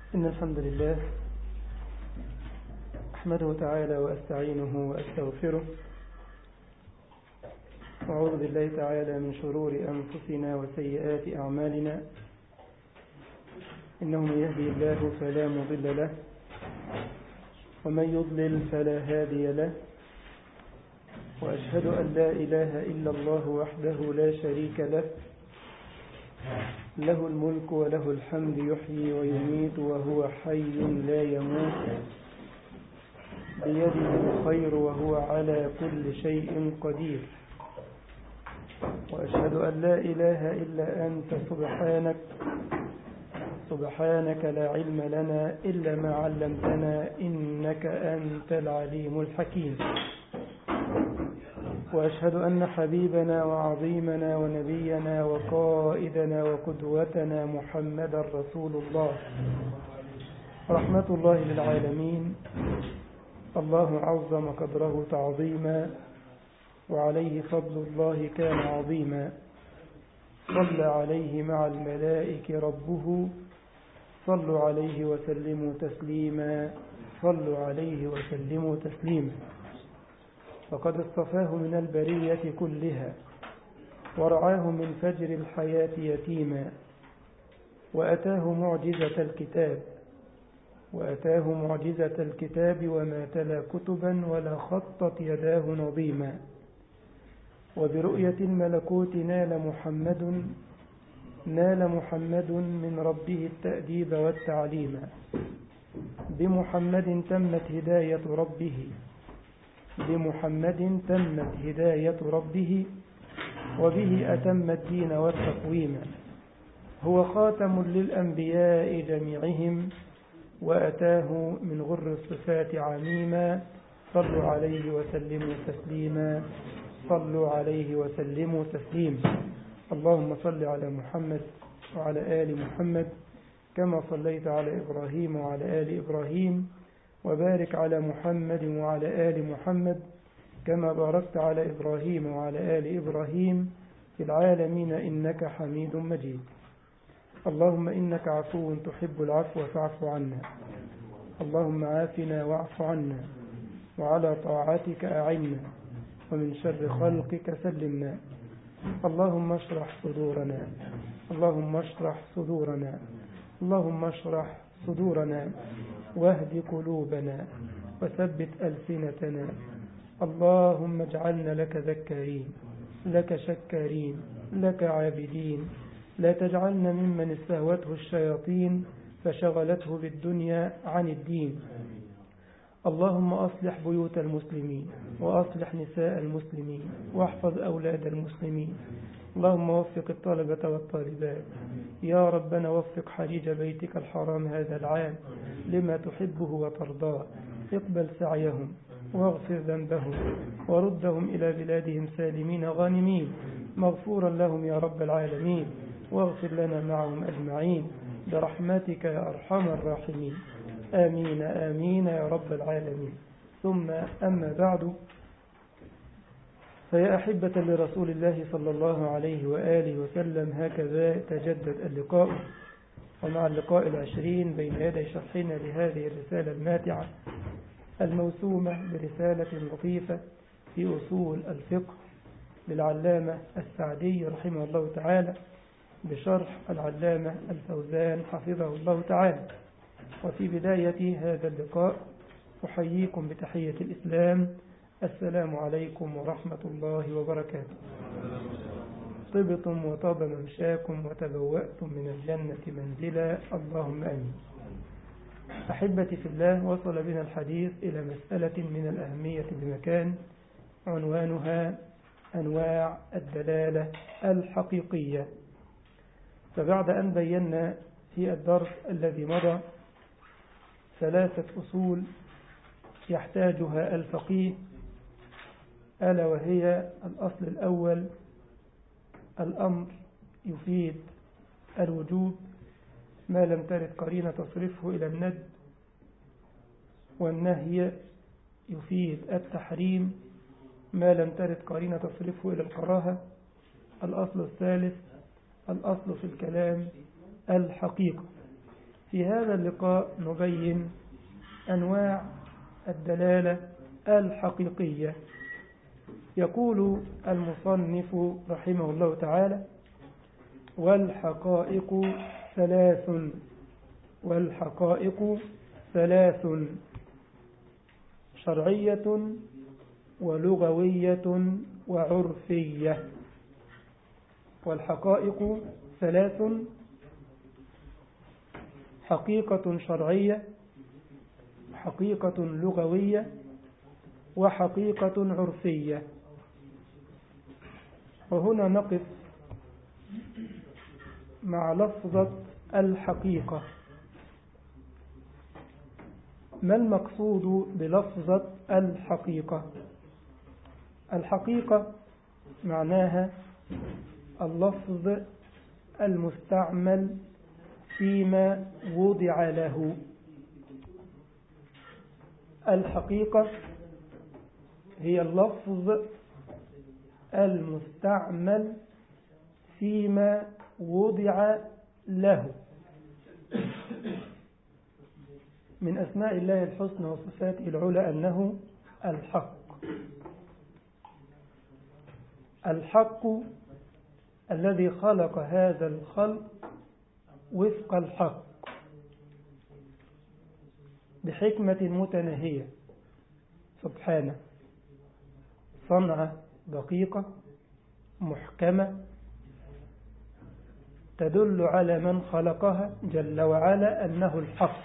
إن الحمد لله أحمده تعالى وأستعينه وأستغفره وأعوذ بالله تعالى من شرور أنفسنا وسيئات أعمالنا إنه من يهدي الله فلا مضل له ومن يضلل فلا هادي له وأشهد أن لا إله إلا الله وحده لا شريك له له الملك وله الحمد يحيي ويميت وهو حي لا يموت بيده الخير وهو على كل شيء قدير وأشهد أن لا إله إلا أنت سبحانك سبحانك لا علم لنا إلا ما علمتنا إنك أنت العليم الحكيم وأشهد أن حبيبنا وعظيمنا ونبينا وقائدنا وقدوتنا محمدا رسول الله رحمة الله للعالمين الله عظم قدره تعظيما وعليه فضل الله كان عظيما صلى عليه مع الملائكة ربه صلوا عليه وسلموا تسليما صلوا عليه وسلموا تسليما فقد اصطفاه من البرية كلها ورعاه من فجر الحياة يتيما وأتاه معجزة الكتاب وأتاه معجزة الكتاب وما تلا كتبا ولا خطت يداه نظيما وبرؤية الملكوت نال محمد نال محمد من ربه التأديب والتعليم بمحمد تمت هداية ربه بمحمد تمت هداية ربه وبه أتم الدين والتقويم هو خاتم للأنبياء جميعهم وأتاه من غر الصفات عميما صلوا عليه وسلموا تسليما صلوا عليه وسلموا تسليما اللهم صل على محمد وعلى آل محمد كما صليت على إبراهيم وعلى آل إبراهيم وبارك على محمد وعلى آل محمد كما باركت على إبراهيم وعلى آل إبراهيم في العالمين إنك حميد مجيد اللهم إنك عفو تحب العفو فاعف عنا اللهم عافنا واعف عنا وعلى طاعتك أعنا ومن شر خلقك سلمنا اللهم اشرح صدورنا اللهم اشرح صدورنا اللهم اشرح صدورنا واهد قلوبنا وثبت ألسنتنا اللهم اجعلنا لك ذكارين لك شكارين لك عابدين لا تجعلنا ممن استهوته الشياطين فشغلته بالدنيا عن الدين اللهم أصلح بيوت المسلمين وأصلح نساء المسلمين واحفظ أولاد المسلمين اللهم وفق الطلبة والطالبات يا ربنا وفق حجيج بيتك الحرام هذا العام لما تحبه وترضاه اقبل سعيهم واغفر ذنبهم وردهم إلى بلادهم سالمين غانمين مغفورا لهم يا رب العالمين واغفر لنا معهم أجمعين برحمتك يا أرحم الراحمين آمين آمين يا رب العالمين ثم أما بعد فيا أحبة لرسول الله صلى الله عليه وآله وسلم هكذا تجدد اللقاء ومع اللقاء العشرين بين يدي شرحنا لهذه الرسالة الماتعة الموسومة برسالة لطيفة في أصول الفقه للعلامة السعدي رحمه الله تعالى بشرح العلامة الفوزان حفظه الله تعالى وفي بداية هذا اللقاء أحييكم بتحية الإسلام السلام عليكم ورحمة الله وبركاته طبتم وطاب ممشاكم وتبوأتم من الجنة منزلا اللهم أمين أحبتي في الله وصل بنا الحديث إلى مسألة من الأهمية بمكان عنوانها أنواع الدلالة الحقيقية فبعد أن بينا في الدرس الذي مضى ثلاثة أصول يحتاجها الفقيه ألا وهي الأصل الأول الأمر يفيد الوجوب ما لم ترد قرينة تصرفه إلى الند والنهي يفيد التحريم ما لم ترد قرينة تصرفه إلى الكراهة الأصل الثالث الأصل في الكلام الحقيقة في هذا اللقاء نبين أنواع الدلالة الحقيقية يقول المصنف رحمه الله تعالى والحقائق ثلاث والحقائق ثلاث شرعية ولغوية وعرفية والحقائق ثلاث حقيقة شرعية حقيقة لغوية وحقيقة عرفية وهنا نقف مع لفظة الحقيقة ما المقصود بلفظة الحقيقة الحقيقة معناها اللفظ المستعمل فيما وضع له الحقيقة هي اللفظ المستعمل فيما وضع له من أسماء الله الحسنى وصفاته العلى أنه الحق الحق الذي خلق هذا الخلق وفق الحق بحكمة متناهية سبحانه صنعة دقيقة محكمة تدل على من خلقها جل وعلا أنه الحق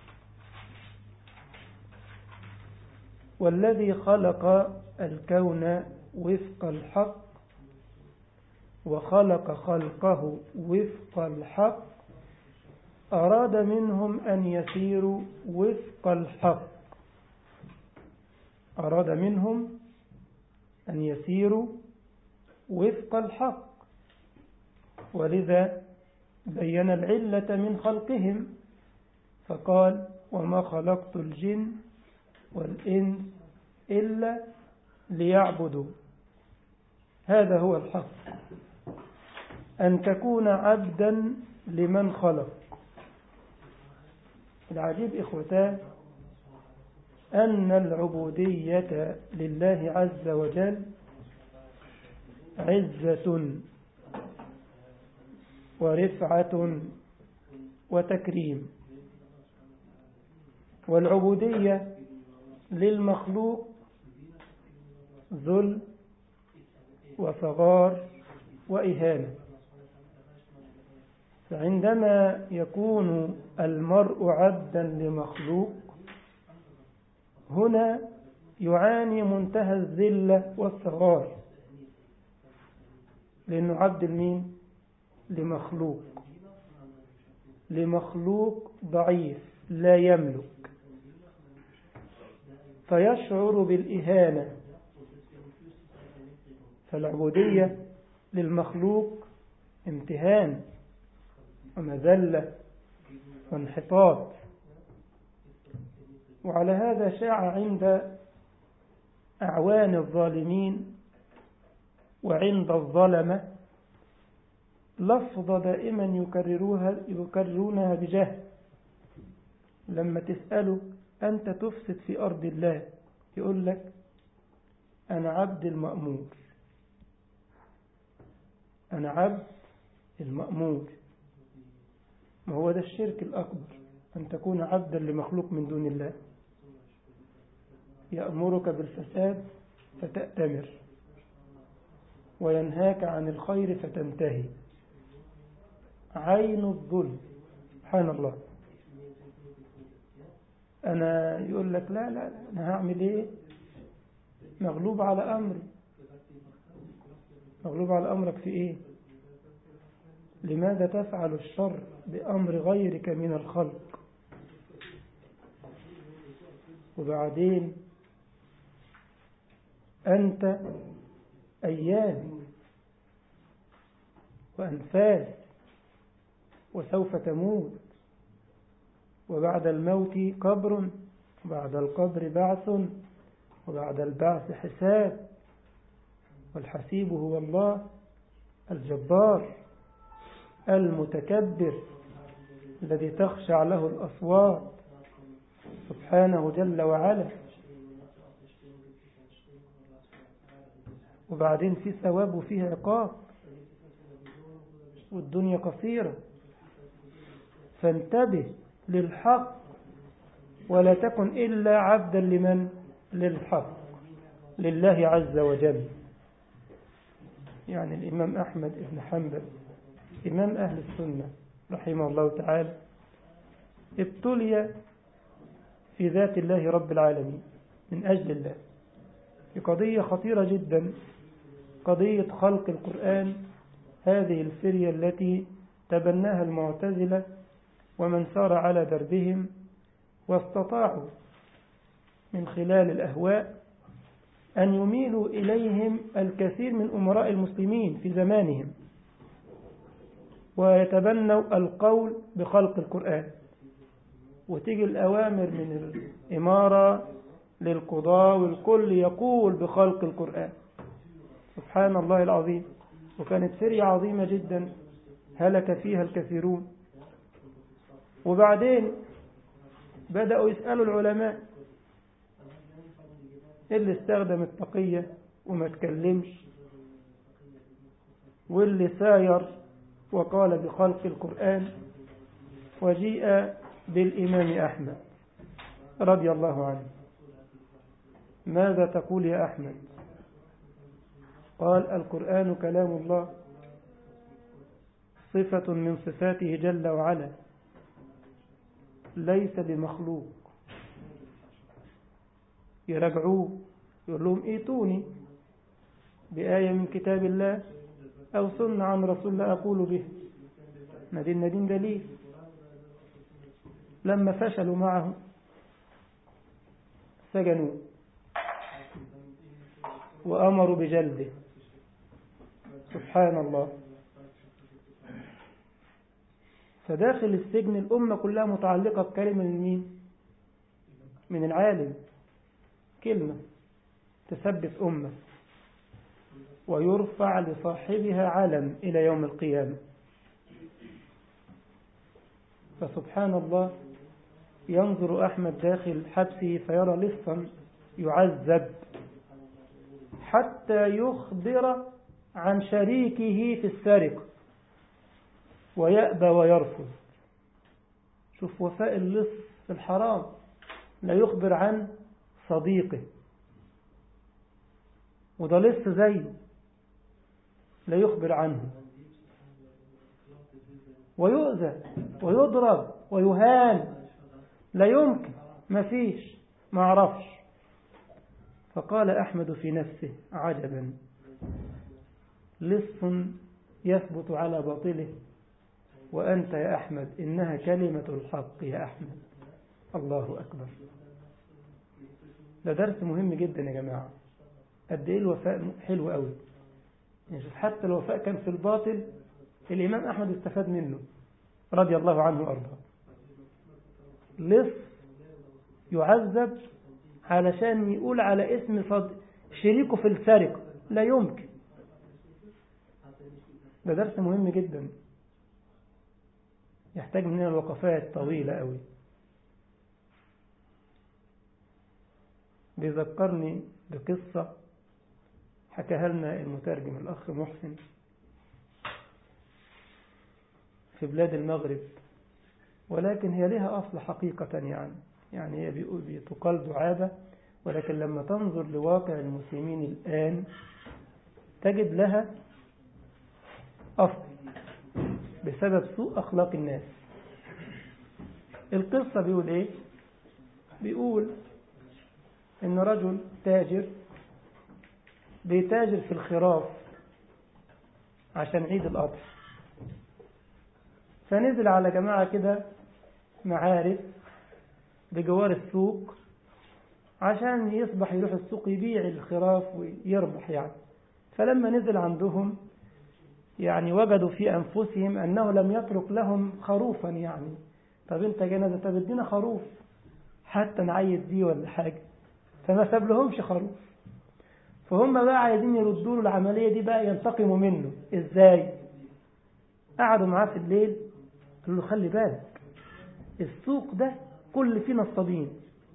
والذي خلق الكون وفق الحق وخلق خلقه وفق الحق أراد منهم أن يسيروا وفق الحق أراد منهم أن يسيروا وفق الحق ولذا بين العلة من خلقهم فقال وما خلقت الجن والإنس إلا ليعبدوا هذا هو الحق أن تكون عبدا لمن خلق العجيب إخوتان أن العبودية لله عز وجل عزة ورفعة وتكريم والعبودية للمخلوق ذل وصغار وإهانة فعندما يكون المرء عبدا لمخلوق هنا يعاني منتهى الذلة والصغار لأنه عبد المين لمخلوق لمخلوق ضعيف لا يملك فيشعر بالإهانة فالعبودية للمخلوق امتهان ومذلة وانحطاط وعلى هذا شاع عند أعوان الظالمين وعند الظلمة لفظة دائما يكرروها يكررونها بجهل لما تسأله أنت تفسد في أرض الله يقول لك أنا عبد المأمور أنا عبد المأمور ما هو ده الشرك الأكبر أن تكون عبدا لمخلوق من دون الله يأمرك بالفساد فتأتمر وينهاك عن الخير فتنتهي عين الظلم سبحان الله أنا يقول لك لا لا أنا هعمل إيه مغلوب على أمري مغلوب على أمرك في إيه لماذا تفعل الشر بأمر غيرك من الخلق وبعدين أنت أيام وأنفاس وسوف تموت وبعد الموت قبر وبعد القبر بعث وبعد البعث حساب والحسيب هو الله الجبار المتكبر الذي تخشع له الأصوات سبحانه جل وعلا وبعدين في ثواب وفيه عقاب والدنيا قصيرة فانتبه للحق ولا تكن إلا عبدا لمن للحق لله عز وجل يعني الإمام أحمد بن حنبل إمام أهل السنة رحمه الله تعالى ابتلي في ذات الله رب العالمين من أجل الله في قضية خطيرة جدا قضية خلق القرآن هذه الفرية التي تبناها المعتزلة ومن سار على دربهم واستطاعوا من خلال الأهواء أن يميلوا إليهم الكثير من أمراء المسلمين في زمانهم ويتبنوا القول بخلق القرآن وتيجي الأوامر من الإمارة للقضاء والكل يقول بخلق القرآن سبحان الله العظيم وكانت فرية عظيمة جدا هلك فيها الكثيرون وبعدين بدأوا يسألوا العلماء اللي استخدم التقية وما تكلمش واللي ساير وقال بخلق القرآن وجيء بالإمام أحمد رضي الله عنه ماذا تقول يا أحمد قال القرآن كلام الله صفة من صفاته جل وعلا ليس بمخلوق يرجعوه يقول لهم ايتوني بآية من كتاب الله أو سنة عن رسول الله أقول به ندين ندين دليل لما فشلوا معه سجنوه وأمروا بجلده سبحان الله فداخل السجن الأمة كلها متعلقة بكلمة من مين من العالم كلمة تثبت أمة ويرفع لصاحبها علم إلى يوم القيامة فسبحان الله ينظر أحمد داخل حبسه فيرى لصا يعذب حتى يخبر عن شريكه في السرقة ويأبى ويرفض شوف وفاء اللص في الحرام لا يخبر عن صديقه وده لص زيه لا يخبر عنه ويؤذى ويضرب ويهان لا يمكن ما فيش ما عرفش فقال أحمد في نفسه عجبا لص يثبت على باطله وأنت يا أحمد إنها كلمة الحق يا أحمد الله أكبر ده درس مهم جدا يا جماعة قد إيه الوفاء حلو قوي يعني شوف حتى الوفاء كان في الباطل الإمام أحمد استفاد منه رضي الله عنه وأرضاه لص يعذب علشان يقول على اسم صد شريكه في السرقة لا يمكن ده درس مهم جدا يحتاج مننا الوقفات طويلة قوي بيذكرني بقصة حكاها لنا المترجم الأخ محسن في بلاد المغرب ولكن هي لها أصل حقيقة يعني يعني هي بتقال دعابة ولكن لما تنظر لواقع المسلمين الآن تجد لها أصل بسبب سوء أخلاق الناس القصة بيقول إيه بيقول إن رجل تاجر بيتاجر في الخراف عشان عيد الأضحى فنزل على جماعة كده معارف بجوار السوق عشان يصبح يروح السوق يبيع الخراف ويربح يعني فلما نزل عندهم يعني وجدوا في أنفسهم أنه لم يترك لهم خروفا يعني طب انت جنازة طب ادينا خروف حتى نعيد دي ولا حاجة فما ساب لهمش خروف فهم بقى عايزين يردوا له العملية دي بقى ينتقموا منه ازاي قعدوا معاه في الليل قالوا له خلي بالك السوق ده كل فيه نصابين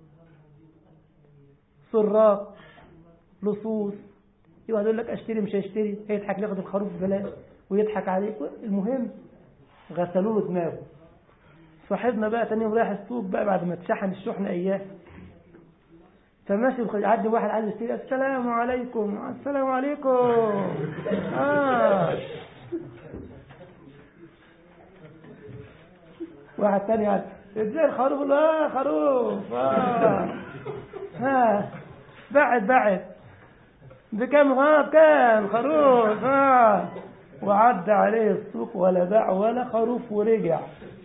سراق لصوص يقعد يقول لك اشتري مش هيشتري هيضحك ياخد الخروف ببلاش ويضحك عليك المهم غسلوا له دماغه صاحبنا بقى تاني يوم رايح السوق بقى بعد ما اتشحن الشحن اياه فماشي يعدي واحد عايز يشتري السلام عليكم السلام عليكم آه. واحد تاني قال ازاي الخروف اه خروف اه ها بعد بعد بكم ها بكم خروف اه وعدى عليه السوق ولا باع ولا خروف ورجع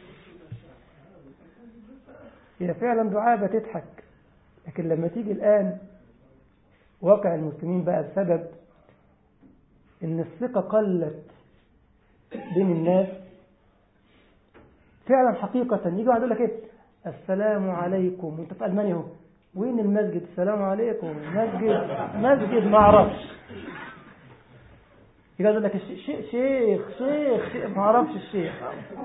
هي فعلا دعابة تضحك لكن لما تيجي الآن واقع المسلمين بقى بسبب ان الثقة قلت بين الناس فعلا حقيقة يجي واحد يقول لك ايه السلام عليكم وانت في المانيا اهو وين المسجد السلام عليكم مسجد مسجد ما اعرفش يجي يقول لك الشيخ شيخ شيخ شيخ ما اعرفش الشيخ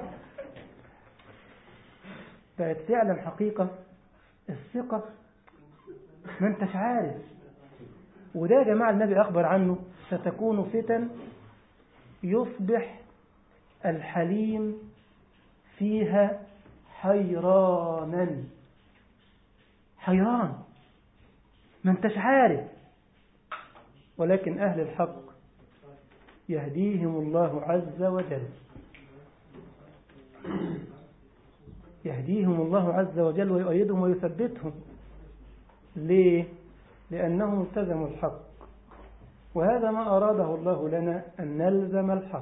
بقت فعلا حقيقة الثقة ما انتش عارف وده يا جماعة النبي أخبر عنه ستكون فتن يصبح الحليم فيها حيرانا حيران ما انتش عارف ولكن أهل الحق يهديهم الله عز وجل يهديهم الله عز وجل ويؤيدهم ويثبتهم ليه؟ لأنهم التزموا الحق وهذا ما أراده الله لنا أن نلزم الحق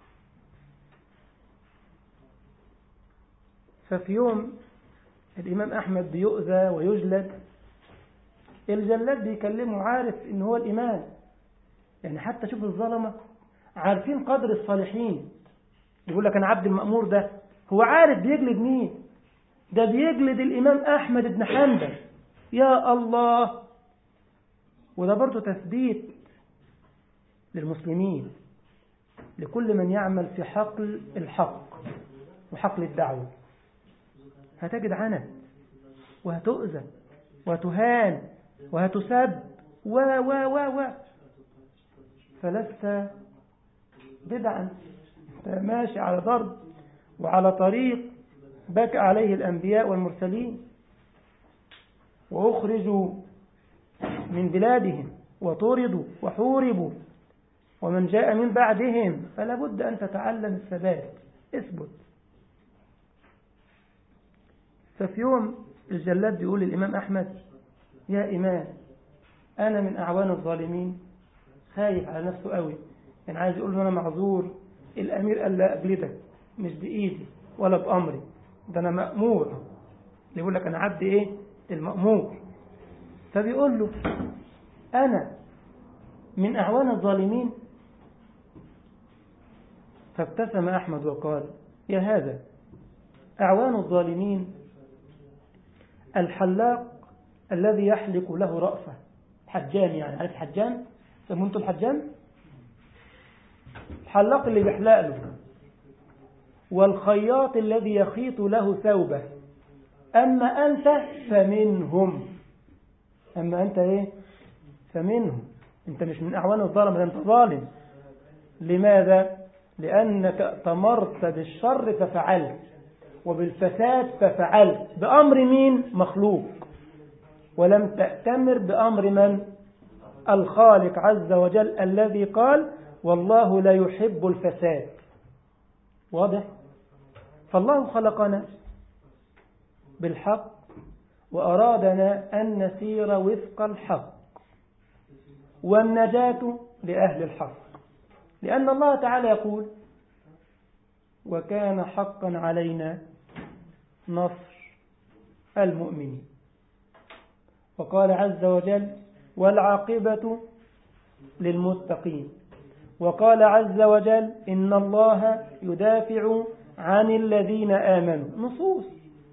ففي يوم الإمام أحمد بيؤذى ويجلد الجلاد بيكلمه عارف إن هو الإمام يعني حتى شوف الظلمة عارفين قدر الصالحين يقول لك أنا عبد المأمور ده هو عارف بيجلد مين ده بيجلد الإمام أحمد بن حنبل يا الله وده برضو تثبيت للمسلمين لكل من يعمل في حقل الحق وحقل الدعوة هتجد عنت وهتؤذى وهتهان وهتسب و و و و فلست بدعا انت ماشي على ضرب وعلى طريق بكى عليه الأنبياء والمرسلين وأخرجوا من بلادهم وطردوا وحوربوا ومن جاء من بعدهم فلا بد أن تتعلم الثبات اثبت ففي يوم الجلاد بيقول للإمام أحمد يا إمام أنا من أعوان الظالمين خايف على نفسه قوي يعني عايز يقول له أنا معذور الأمير قال لا أجلدك مش بإيدي ولا بأمري ده أنا مأمور اللي يقول لك أنا عبد إيه المأمور فبيقول له أنا من أعوان الظالمين فابتسم أحمد وقال يا هذا أعوان الظالمين الحلاق الذي يحلق له رأسه حجان يعني عارف حجان سموا انتوا الحجان الحلاق اللي بيحلق له والخياط الذي يخيط له ثوبه أما أنت فمنهم أما أنت إيه فمنهم أنت مش من أعوان الظالم أنت ظالم لماذا لأنك تمرت بالشر ففعلت وبالفساد ففعلت بأمر مين مخلوق ولم تأتمر بأمر من الخالق عز وجل الذي قال والله لا يحب الفساد واضح فالله خلقنا بالحق وأرادنا أن نسير وفق الحق والنجاة لأهل الحق لأن الله تعالى يقول وكان حقا علينا نصر المؤمنين وقال عز وجل والعاقبة للمتقين وقال عز وجل إن الله يدافع عن الذين آمنوا نصوص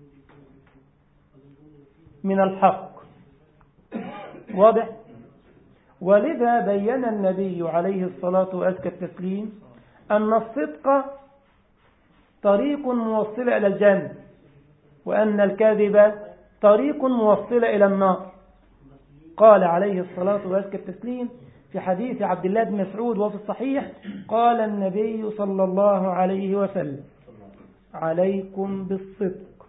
من الحق واضح ولذا بين النبي عليه الصلاة وأزكى التسليم أن الصدق طريق موصل إلى الجنة وأن الكذب طريق موصلة إلى النار قال عليه الصلاة والسلام التسليم في حديث عبد الله بن مسعود وفي الصحيح قال النبي صلى الله عليه وسلم عليكم بالصدق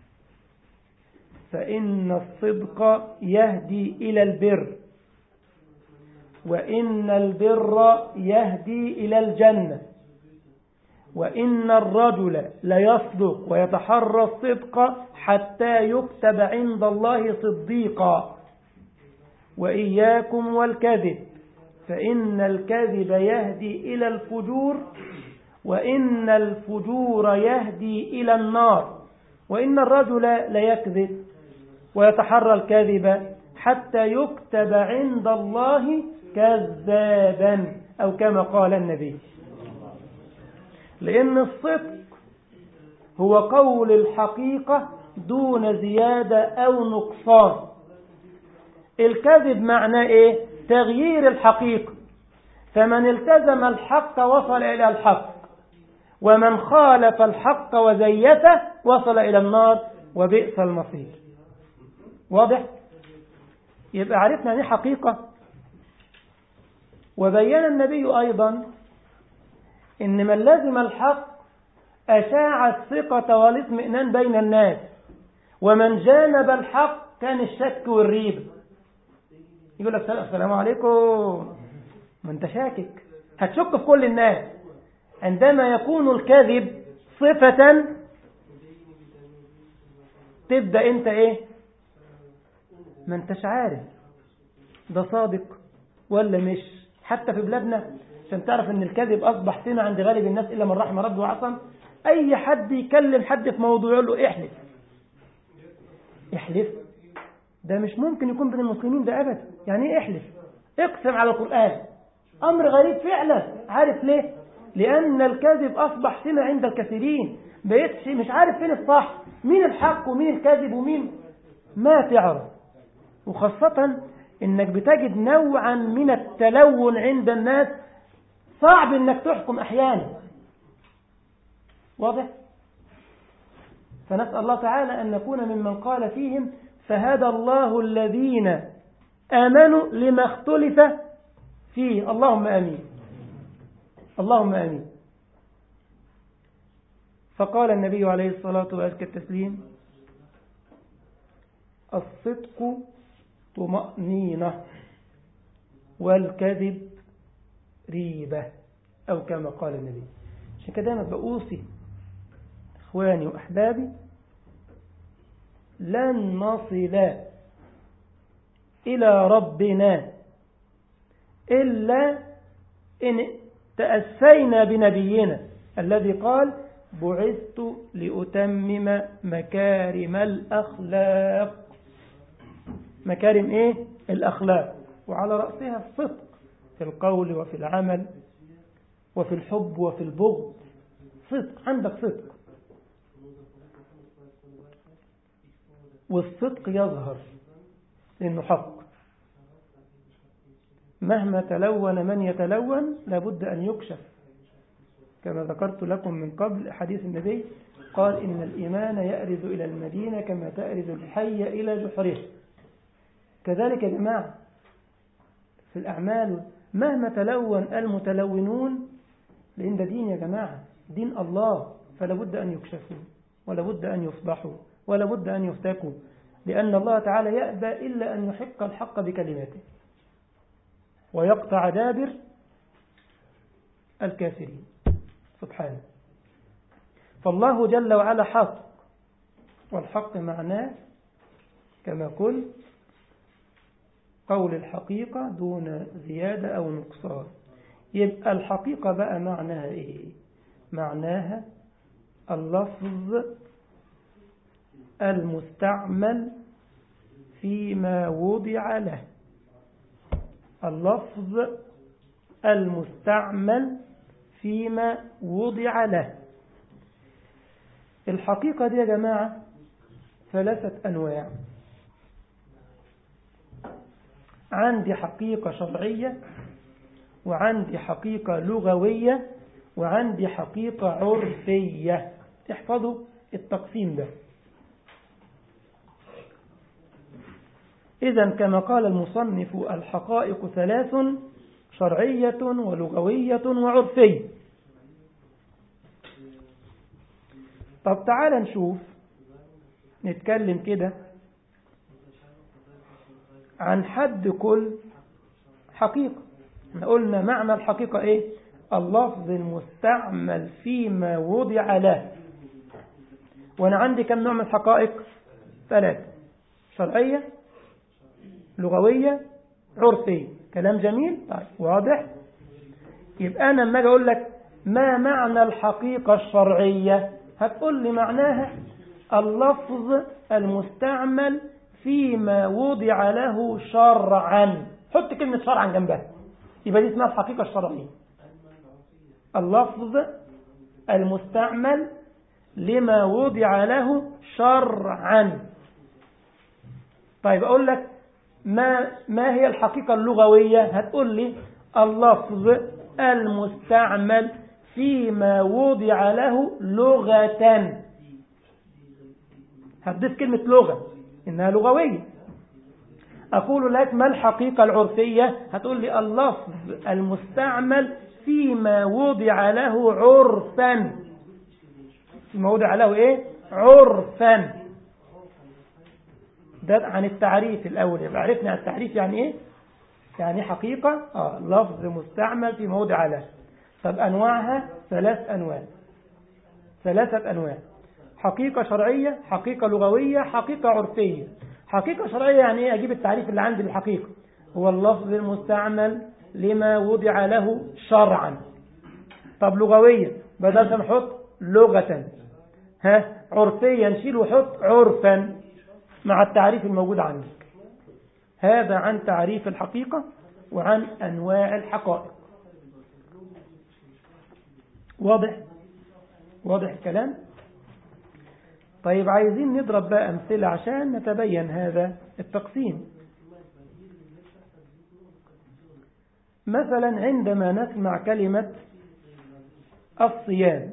فإن الصدق يهدي إلى البر وإن البر يهدي إلى الجنة وإن الرجل ليصدق ويتحرى الصدق حتى يكتب عند الله صديقا وإياكم والكذب فإن الكذب يهدي إلى الفجور وإن الفجور يهدي إلى النار وإن الرجل ليكذب ويتحرى الكذب حتى يكتب عند الله كذابا أو كما قال النبي لأن الصدق هو قول الحقيقة دون زيادة أو نقصان الكذب معناه إيه تغيير الحقيقة فمن التزم الحق وصل إلى الحق ومن خالف الحق وزيته وصل إلى النار وبئس المصير واضح يبقى عرفنا يعني حقيقة وبين النبي أيضا إن من لزم الحق أشاع الثقة والاطمئنان بين الناس ومن جانب الحق كان الشك والريب يقول لك السلام عليكم ما انت شاكك هتشك في كل الناس عندما يكون الكذب صفة تبدأ انت ايه ما انتش عارف ده صادق ولا مش حتى في بلادنا عشان تعرف ان الكذب اصبح سمة عند غالب الناس الا من رحم ربي وعصم اي حد يكلم حد في موضوع يقول له احلف احلف ده مش ممكن يكون بين المسلمين ده ابدا يعني ايه احلف اقسم على القرآن امر غريب فعلا عارف ليه لان الكذب اصبح سمة عند الكثيرين بقيتش مش عارف فين الصح مين الحق ومين الكذب ومين ما تعرف وخاصة انك بتجد نوعا من التلون عند الناس صعب انك تحكم احيانا واضح فنسأل الله تعالى أن نكون ممن قال فيهم فهدى الله الذين آمنوا لما اختلف فيه اللهم آمين اللهم آمين فقال النبي عليه الصلاة وأزكى التسليم الصدق طمأنينة والكذب ريبة أو كما قال النبي عشان كده دايما بأوصي إخواني وأحبابي لن نصل إلى ربنا إلا إن تأسينا بنبينا الذي قال بعثت لأتمم مكارم الأخلاق مكارم إيه؟ الأخلاق وعلى رأسها الصدق في القول وفي العمل وفي الحب وفي البغض صدق عندك صدق والصدق يظهر لأنه حق مهما تلون من يتلون لابد أن يكشف كما ذكرت لكم من قبل حديث النبي قال إن الإيمان يأرز إلى المدينة كما تأرز الحي إلى جحره كذلك يا جماعة في الأعمال مهما تلون المتلونون لأن ده دين يا جماعة دين الله فلا بد أن يكشفوا ولا بد أن يفضحوا ولا بد أن يفتكوا لأن الله تعالى يأبى إلا أن يحق الحق بكلماته ويقطع دابر الكافرين سبحانه فالله جل وعلا حق والحق معناه كما قلت قول الحقيقة دون زيادة أو نقصان يبقى الحقيقة بقى معناها إيه معناها اللفظ المستعمل فيما وضع له اللفظ المستعمل فيما وضع له الحقيقة دي يا جماعة ثلاثة أنواع عندي حقيقة شرعية وعندي حقيقة لغوية وعندي حقيقة عرفية احفظوا التقسيم ده إذا كما قال المصنف الحقائق ثلاث شرعية ولغوية وعرفية طب تعال نشوف نتكلم كده عن حد كل حقيقة احنا قلنا معنى الحقيقة ايه اللفظ المستعمل فيما وضع له وانا عندي كم نوع من الحقائق ثلاثة شرعية لغوية عرفية كلام جميل طيب واضح يبقى انا لما اجي اقول لك ما معنى الحقيقة الشرعية هتقول لي معناها اللفظ المستعمل فيما وضع له شرعا حط كلمة شرعا جنبها يبقى دي اسمها الحقيقة الشرعية اللفظ المستعمل لما وضع له شرعا طيب أقول لك ما, ما هي الحقيقة اللغوية هتقول لي اللفظ المستعمل فيما وضع له لغة هتضيف كلمة لغة إنها لغوية أقول لك ما الحقيقة العرفية هتقول لي اللفظ المستعمل فيما وضع له عرفا فيما وضع له إيه عرفا ده عن التعريف الأول يبقى عرفنا عن التعريف يعني إيه يعني حقيقة آه لفظ مستعمل في موضع له طب أنواعها ثلاث أنواع ثلاثة أنواع حقيقة شرعية حقيقة لغوية حقيقة عرفية حقيقة شرعية يعني ايه اجيب التعريف اللي عندي للحقيقة هو اللفظ المستعمل لما وضع له شرعا طب لغوية بدل نحط لغة ها عرفيا نشيل وحط عرفا مع التعريف الموجود عندك هذا عن تعريف الحقيقة وعن أنواع الحقائق واضح واضح الكلام طيب عايزين نضرب بقى أمثلة عشان نتبين هذا التقسيم مثلا عندما نسمع كلمة الصيام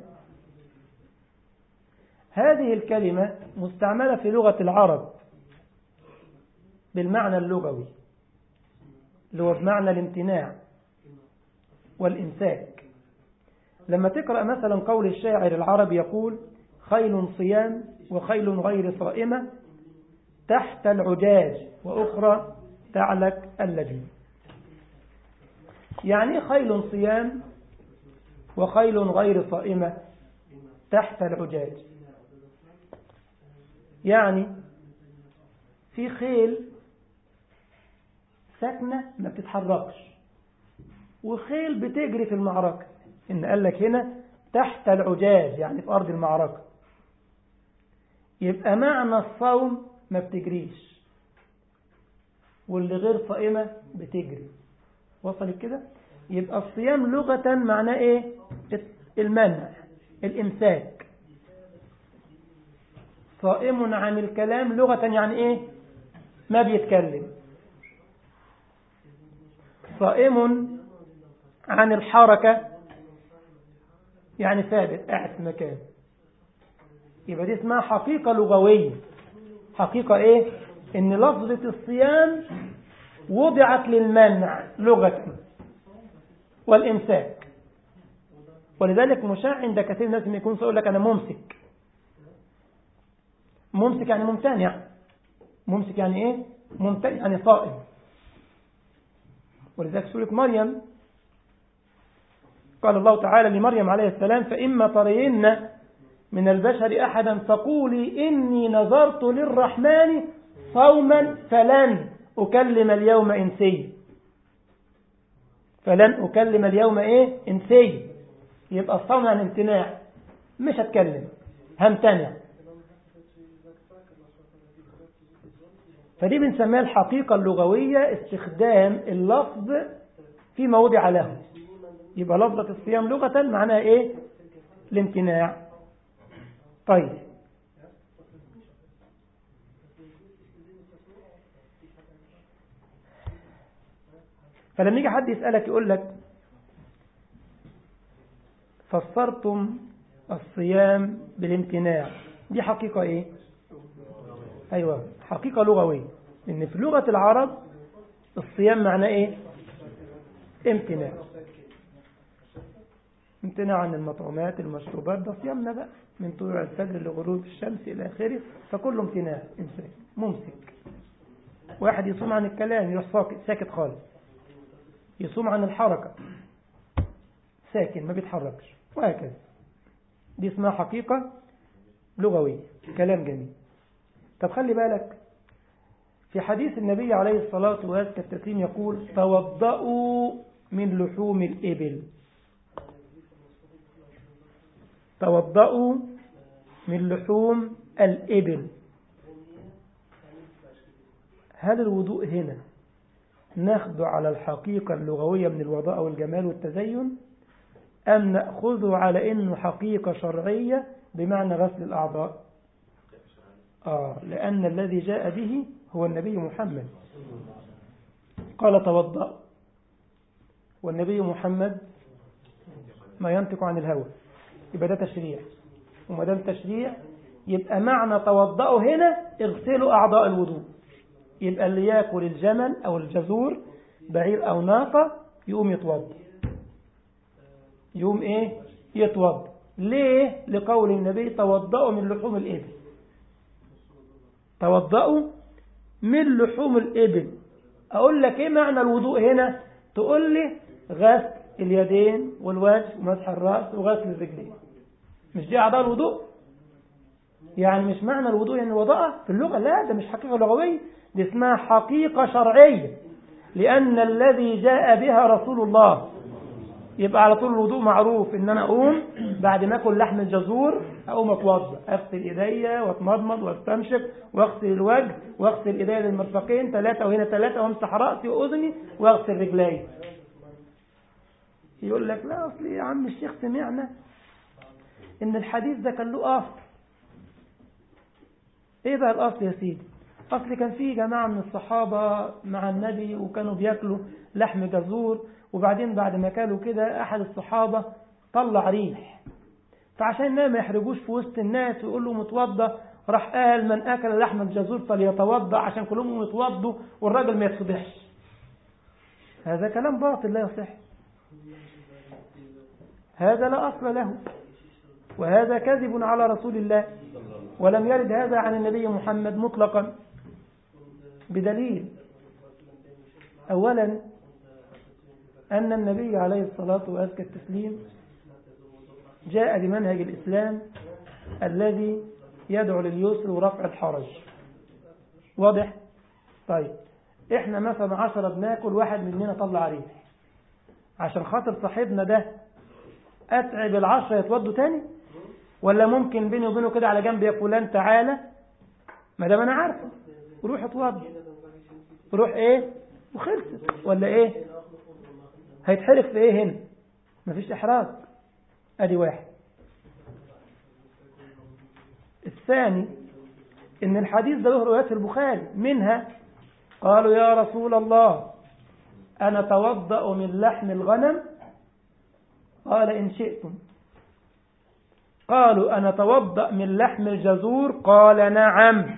هذه الكلمة مستعملة في لغة العرب بالمعنى اللغوي اللي هو بمعنى الامتناع والإمساك لما تقرأ مثلا قول الشاعر العربي يقول خيل صيام وخيل غير صائمة تحت العجاج وأخرى تعلك اللجم يعني خيل صيام وخيل غير صائمة تحت العجاج يعني في خيل ساكنة ما بتتحركش وخيل بتجري في المعركة إن قال لك هنا تحت العجاج يعني في أرض المعركة يبقى معنى الصوم ما بتجريش واللي غير صائمة بتجري وصلت كده يبقى الصيام لغة معناه ايه المنع الامساك صائم عن الكلام لغة يعني ايه ما بيتكلم صائم عن الحركة يعني ثابت قاعد في مكان يبقى دي اسمها حقيقة لغوية حقيقة ايه ان لفظة الصيام وضعت للمنع لغة والإمساك ولذلك مشاع عند كثير من الناس يكون يقول لك أنا ممسك ممسك يعني ممتنع ممسك يعني إيه ممتنع يعني صائم ولذلك سورة مريم قال الله تعالى لمريم عليه السلام فإما ترين من البشر أحدا فقولي إني نظرت للرحمن صوما فلن أكلم اليوم إنسي فلن أكلم اليوم إيه إنسي يبقى الصوم عن امتناع مش هتكلم همتنع فدي بنسميها الحقيقة اللغوية استخدام اللفظ في موضع له يبقى لفظة الصيام لغة معناها إيه الامتناع طيب فلما يجي حد يسألك يقول لك فسرتم الصيام بالامتناع دي حقيقة ايه ايوه حقيقة لغوية إن في لغة العرب الصيام معناه إيه امتناع امتناع عن المطعومات المشروبات ده صيامنا بقى من طلوع الفجر لغروب الشمس إلى آخره فكله امتناع إمساك ممسك واحد يصوم عن الكلام يروح ساكت ساكت خالص يصوم عن الحركة ساكن ما بيتحركش وهكذا دي اسمها حقيقة لغوية كلام جميل طب خلي بالك في حديث النبي عليه الصلاة والتسليم يقول توضأوا من لحوم الإبل توضأوا من لحوم الإبل هل الوضوء هنا ناخده على الحقيقة اللغوية من الوضاء والجمال والتزين أم نأخذه على أنه حقيقة شرعية بمعنى غسل الأعضاء آه لأن الذي جاء به هو النبي محمد قال توضأ والنبي محمد ما ينطق عن الهوى يبقى ده تشريع وما دام تشريع يبقى معنى توضأوا هنا اغسلوا أعضاء الوضوء يبقى اللي ياكل الجمل أو الجزور بعير أو ناقة يقوم يتوضا يقوم إيه يتوضا ليه لقول النبي توضأوا من لحوم الإبل توضأوا من لحوم الإبل أقول لك إيه معنى الوضوء هنا تقول لي غسل اليدين والوجه ومسح الرأس وغسل الرجلين مش دي أعضاء الوضوء يعني مش معنى الوضوء يعني الوضاء في اللغة لا ده مش حقيقة لغوية دي اسمها حقيقة شرعية لأن الذي جاء بها رسول الله يبقى على طول الوضوء معروف ان انا اقوم بعد ما اكل لحم الجزور اقوم اتوضا اغسل ايديا واتمضمض واستنشق واغسل الوجه واغسل ايديا للمرفقين ثلاثه وهنا ثلاثه وامسح راسي واذني واغسل رجلي يقول لك لا اصل يا عم الشيخ سمعنا ان الحديث ده كان له اصل ايه بقى الاصل يا سيدي اصل كان في جماعه من الصحابه مع النبي وكانوا بياكلوا لحم جزور وبعدين بعد ما كانوا كده أحد الصحابة طلع ريح فعشان الناس ما يحرجوش في وسط الناس ويقول له متوضى راح قال من أكل لحم الجزور فليتوضى عشان كلهم يتوضوا والراجل ما يتصبحش هذا كلام باطل لا يصح هذا لا أصل له وهذا كذب على رسول الله ولم يرد هذا عن النبي محمد مطلقا بدليل أولا أن النبي عليه الصلاة وأزكى التسليم جاء بمنهج الإسلام الذي يدعو لليسر ورفع الحرج واضح؟ طيب احنا مثلا عشرة بناكل واحد مننا طلع ريح عشان خاطر صاحبنا ده أتعب العشرة يتوضوا تاني ولا ممكن بيني وبينه كده على جنب يا فلان تعالى ما دام انا عارفه روح اتوضى روح ايه وخلصت ولا ايه هيتحرق في ايه هنا مفيش احراج ادي واحد الثاني ان الحديث ده له روايات في البخاري منها قالوا يا رسول الله انا توضأ من لحم الغنم قال ان شئتم قالوا انا توضأ من لحم الجزور قال نعم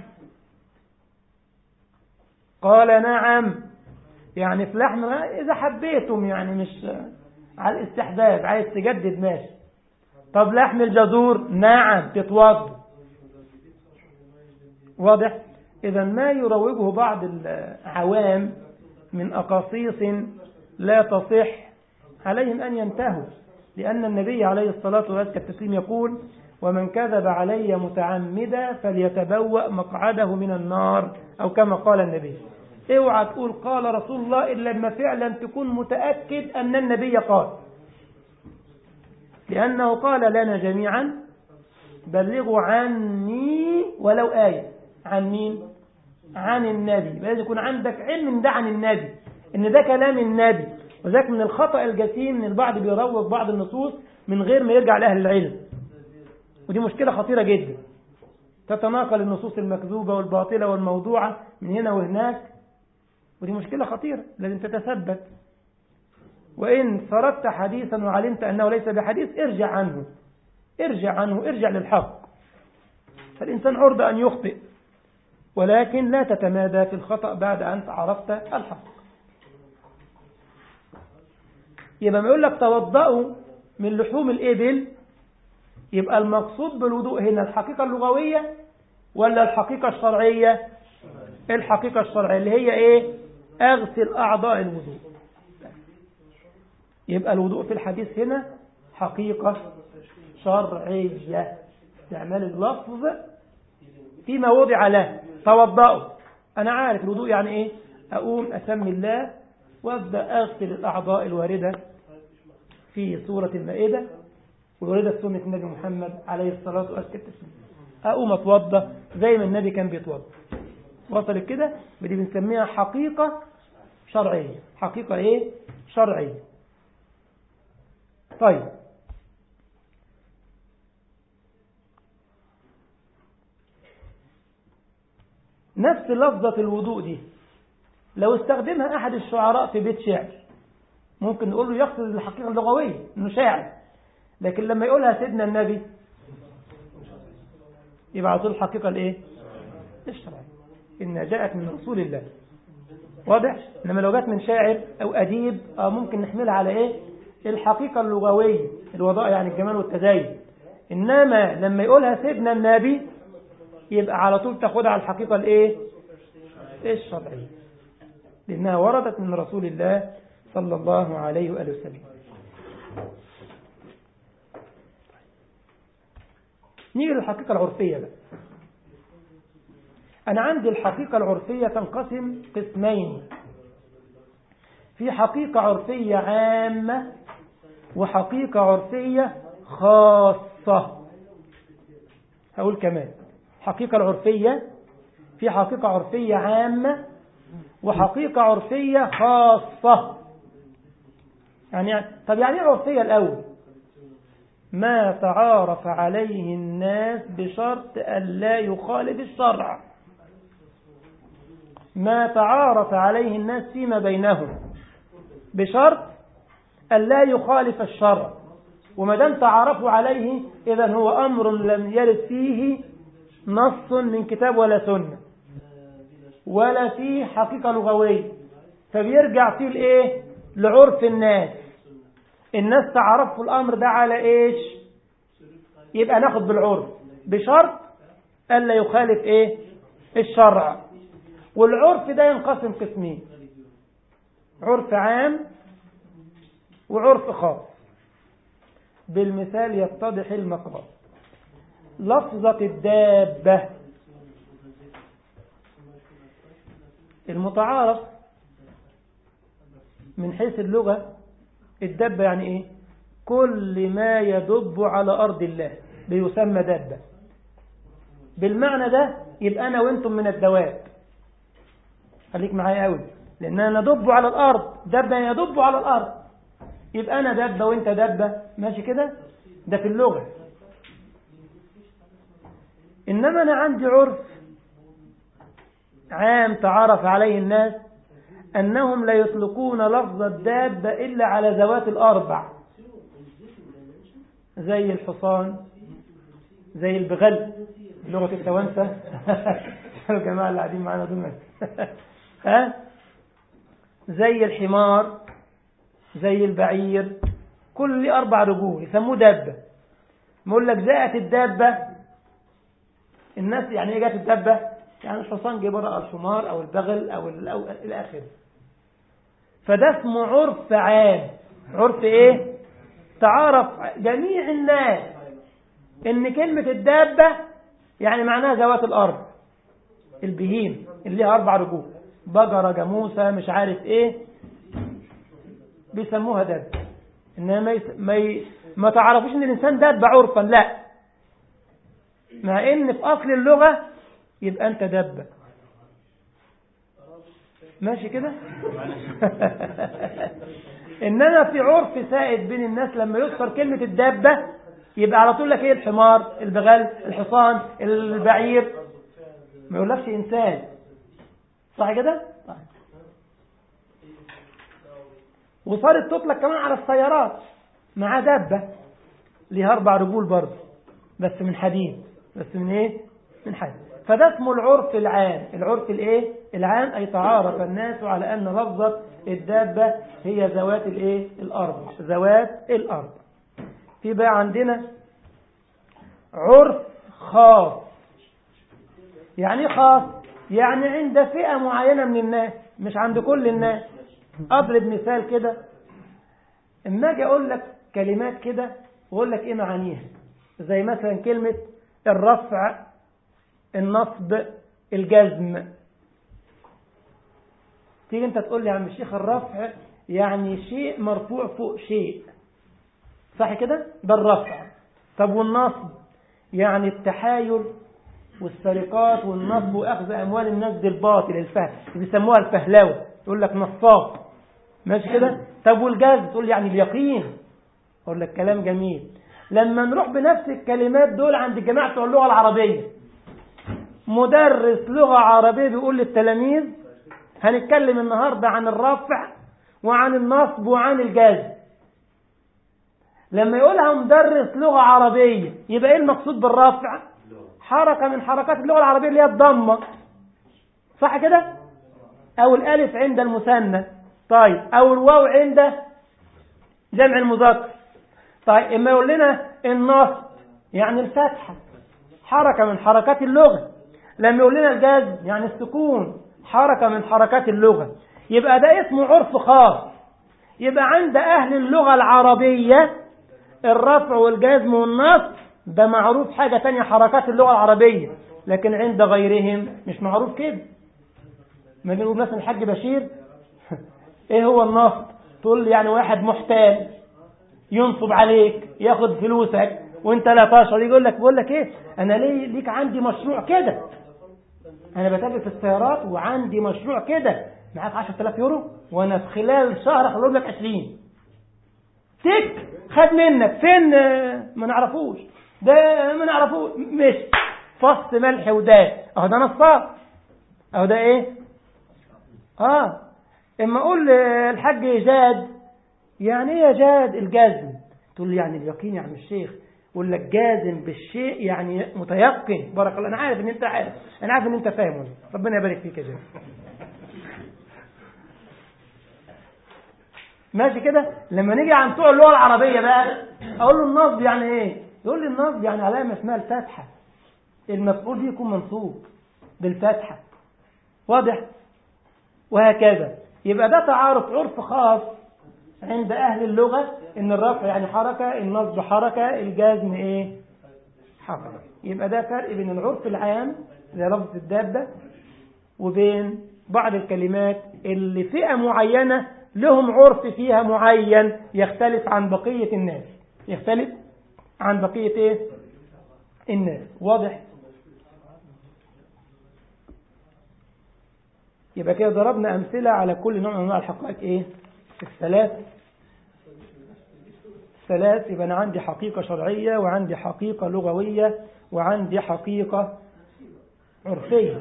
قال نعم يعني في لحم إذا حبيتم يعني مش على الاستحباب عايز تجدد ماشي طب لحم الجزور نعم تتوضا واضح إذا ما يروجه بعض العوام من أقاصيص لا تصح عليهم أن ينتهوا لأن النبي عليه الصلاة والسلام يقول ومن كذب علي متعمدا فليتبوأ مقعده من النار أو كما قال النبي اوعى تقول قال رسول الله إلا لما فعلا تكون متأكد أن النبي قال لأنه قال لنا جميعا بلغوا عني ولو آية عن مين عن النبي لازم يكون عندك علم ده عن النبي ان ده كلام النبي وذلك من الخطأ الجسيم ان البعض بيروج بعض النصوص من غير ما يرجع لأهل العلم ودي مشكلة خطيرة جدا تتناقل النصوص المكذوبة والباطلة والموضوعة من هنا وهناك ودي مشكلة خطيرة لازم تتثبت وإن سردت حديثا وعلمت أنه ليس بحديث ارجع عنه ارجع عنه ارجع للحق فالإنسان عرضة أن يخطئ ولكن لا تتمادى في الخطأ بعد أن عرفت الحق يبقى ما يقول لك توضأوا من لحوم الإبل يبقى المقصود بالوضوء هنا الحقيقة اللغوية ولا الحقيقة الشرعية الحقيقة الشرعية اللي هي إيه أغسل أعضاء الوضوء يبقى الوضوء في الحديث هنا حقيقة شرعية استعمال اللفظ فيما وضع له توضأوا أنا عارف الوضوء يعني إيه أقوم أسمي الله وأبدأ أغسل الأعضاء الواردة في سورة المائدة وواردة سنة النبي محمد عليه الصلاة والسلام أقوم أتوضى زي ما النبي كان بيتوضى وصلت كده بدي بنسميها حقيقة شرعية حقيقة إيه شرعية طيب نفس لفظة الوضوء دي لو استخدمها أحد الشعراء في بيت شعر ممكن نقول له يقصد الحقيقة اللغوية إنه شاعر لكن لما يقولها سيدنا النبي يبقى على طول الحقيقة الإيه؟ الشرعية إنها جاءت من رسول الله واضح؟ إنما لو جاءت من شاعر أو أديب أو ممكن نحملها على إيه؟ الحقيقة اللغوية الوضاء يعني الجمال والتزين إنما لما يقولها سيدنا النبي يبقى على طول تاخدها على الحقيقة الإيه؟ الشرعية لأنها وردت من رسول الله صلى الله عليه وآله وسلم نيجي للحقيقة العرفية بقى أنا عندي الحقيقة العرفية تنقسم قسمين في حقيقة عرفية عامة وحقيقة عرفية خاصة هقول كمان الحقيقة العرفية في حقيقة عرفية عامة وحقيقة عرفية خاصة يعني طب يعني ايه عرفية الأول ما تعارف عليه الناس بشرط أن لا يخالف الشرع ما تعارف عليه الناس فيما بينهم بشرط أن لا يخالف الشرع وما دام تعارفوا عليه إذا هو أمر لم يرد فيه نص من كتاب ولا سنة ولا فيه حقيقة لغوية فبيرجع فيه الايه لعرف الناس الناس تعرفوا الأمر ده على إيش يبقى ناخد بالعرف بشرط ألا يخالف إيه الشرع والعرف ده ينقسم قسمين عرف عام وعرف خاص بالمثال يتضح المقام لفظة الدابة المتعارف من حيث اللغة الدبة يعني ايه كل ما يدب على أرض الله بيسمى دبة بالمعنى ده يبقى أنا وانتم من الدواب خليك معايا قوي لأننا ندب على الأرض دبة يدب على الأرض يبقى أنا دبة وانت دبة ماشي كده ده في اللغة إنما أنا عندي عرف عام تعرف عليه الناس أنهم لا يطلقون لفظ الدابة إلا على ذوات الأربع زي الحصان زي البغل لغة التوانسة الجماعة اللي قاعدين معانا دول ها زي الحمار زي البعير كل أربع رجول يسموه دابة بقول لك جاءت الدابة الناس يعني ايه جاءت الدابة يعني الحصان جه بره الحمار أو البغل أو, أو إلى آخره فده اسمه عرف عام عرف ايه تعارف جميع الناس ان كلمة الدابة يعني معناها ذوات الارض البهيم اللي ليها اربع رجول بقرة جاموسة مش عارف ايه بيسموها دابة انما ما, يس... ما, ي... ما تعرفوش ان الانسان دابة عرفا لا مع ان في اصل اللغة يبقى انت دابة ماشي كده انما في عرف سائد بين الناس لما يذكر كلمة الدابة يبقى على طول لك ايه الحمار البغال الحصان البعير ما يقولكش انسان صح كده صح. وصارت تطلق كمان على السيارات مع دابة ليها اربع رجول برضه بس من حديد بس من ايه من حديد فده اسمه العرف العام العرف الايه العام أي تعارف الناس على أن لفظة الدابة هي ذوات الايه الأربع ذوات الأربع في بقى عندنا عرف خاص يعني خاص يعني عند فئة معينة من الناس مش عند كل الناس أضرب مثال كده اما اجي اقول لك كلمات كده واقول لك ايه معانيها زي مثلا كلمة الرفع النصب الجزم تيجي انت تقول لي يا عم الشيخ الرفع يعني شيء مرفوع فوق شيء صح كده ده الرفع طب والنصب يعني التحايل والسرقات والنصب واخذ اموال الناس بالباطل الفهم بيسموها الفهلوه يقول لك نصاب ماشي كده طب والجزم تقول لي يعني اليقين اقول لك كلام جميل لما نروح بنفس الكلمات دول عند جماعه بتوع اللغه العربيه مدرس لغه عربيه بيقول للتلاميذ هنتكلم النهارده عن الرفع وعن النصب وعن الجزم لما يقولها مدرس لغه عربيه يبقى ايه المقصود بالرفع حركه من حركات اللغه العربيه اللي هي الضمه صح كده او الالف عند المثنى طيب او الواو عند جمع المذكر طيب اما يقول لنا النصب يعني الفتحه حركه من حركات اللغه لما يقول لنا الجزم يعني السكون حركه من حركات اللغه يبقى ده اسمه عرف خاص يبقى عند اهل اللغه العربيه الرفع والجزم والنصب ده معروف حاجه تانية حركات اللغه العربيه لكن عند غيرهم مش معروف كده ما بنقول مثلا الحاج بشير ايه هو النصب تقول لي يعني واحد محتال ينصب عليك ياخد فلوسك وانت لا تشعر يقول لك بقول لك ايه انا ليه ليك عندي مشروع كده انا بتاجر في السيارات وعندي مشروع كده معاك 10000 يورو وانا في خلال شهر اخلص لك 20 تك خد منك فين ما نعرفوش ده ما نعرفوش مش فص ملح وداد اهو ده نصاب اهو ده ايه اه اما اقول الحاج جاد يعني ايه يا جاد الجازم تقول لي يعني اليقين يا عم الشيخ يقول لك جازم بالشيء يعني متيقن بارك الله انا عارف ان انت عارف انا عارف ان انت فاهم ربنا يبارك فيك يا جاد ماشي كده لما نيجي عن بتوع اللغه العربيه بقى اقول له النصب يعني ايه يقول لي النصب يعني علامه اسمها الفتحه المفعول به يكون منصوب بالفتحه واضح وهكذا يبقى ده تعارف عرف خاص عند أهل اللغة إن الرفع يعني حركة النصب حركة الجزم إيه حركة يبقى ده فرق بين العرف العام زي لفظ الدابة وبين بعض الكلمات اللي فئة معينة لهم عرف فيها معين يختلف عن بقية الناس يختلف عن بقية إيه الناس واضح يبقى كده ضربنا أمثلة على كل نوع من أنواع الحقائق إيه الثلاث ثلاث يبقى أنا عندي حقيقة شرعية وعندي حقيقة لغوية وعندي حقيقة عرفية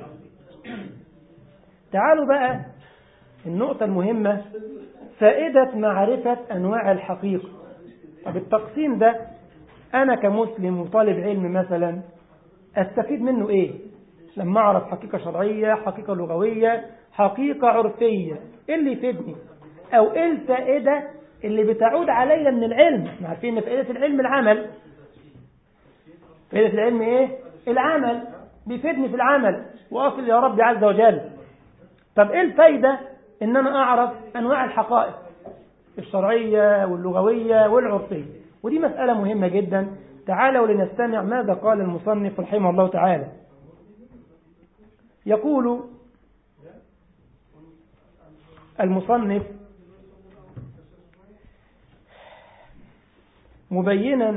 تعالوا بقى النقطة المهمة فائدة معرفة أنواع الحقيقة طب التقسيم ده أنا كمسلم وطالب علم مثلا أستفيد منه إيه لما أعرف حقيقة شرعية حقيقة لغوية حقيقة عرفية إيه اللي يفيدني أو إيه الفائدة اللي بتعود عليا من العلم احنا عارفين ان فائدة العلم العمل فائدة العلم ايه العمل بيفيدني في العمل واصل يا ربي عز وجل طب ايه الفايدة ان انا اعرف انواع الحقائق الشرعية واللغوية والعرفية ودي مسألة مهمة جدا تعالوا لنستمع ماذا قال المصنف رحمه الله تعالى يقول المصنف مبينا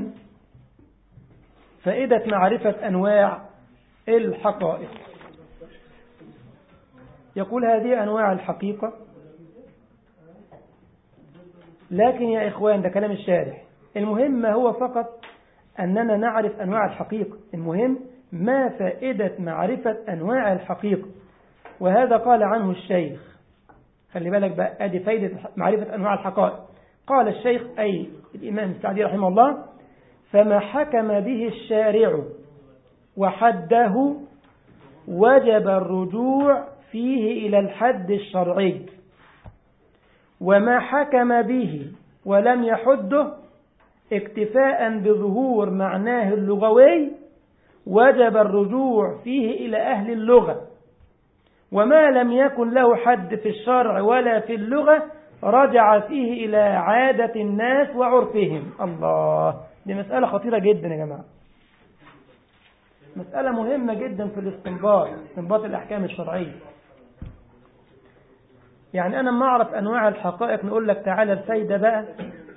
فائدة معرفة أنواع الحقائق يقول هذه أنواع الحقيقة لكن يا إخوان ده كلام الشارح المهم ما هو فقط أننا نعرف أنواع الحقيقة المهم ما فائدة معرفة أنواع الحقيقة وهذا قال عنه الشيخ خلي بالك بقى أدي فائدة معرفة أنواع الحقائق قال الشيخ أي الإمام السعدي رحمه الله فما حكم به الشارع وحده وجب الرجوع فيه إلى الحد الشرعي وما حكم به ولم يحده اكتفاء بظهور معناه اللغوي وجب الرجوع فيه إلى أهل اللغة وما لم يكن له حد في الشرع ولا في اللغة رجع فيه إلى عادة الناس وعرفهم الله دي مسألة خطيرة جدا يا جماعة مسألة مهمة جدا في الاستنباط استنباط الأحكام الشرعية يعني أنا ما أعرف أنواع الحقائق نقول لك تعالى الفايدة بقى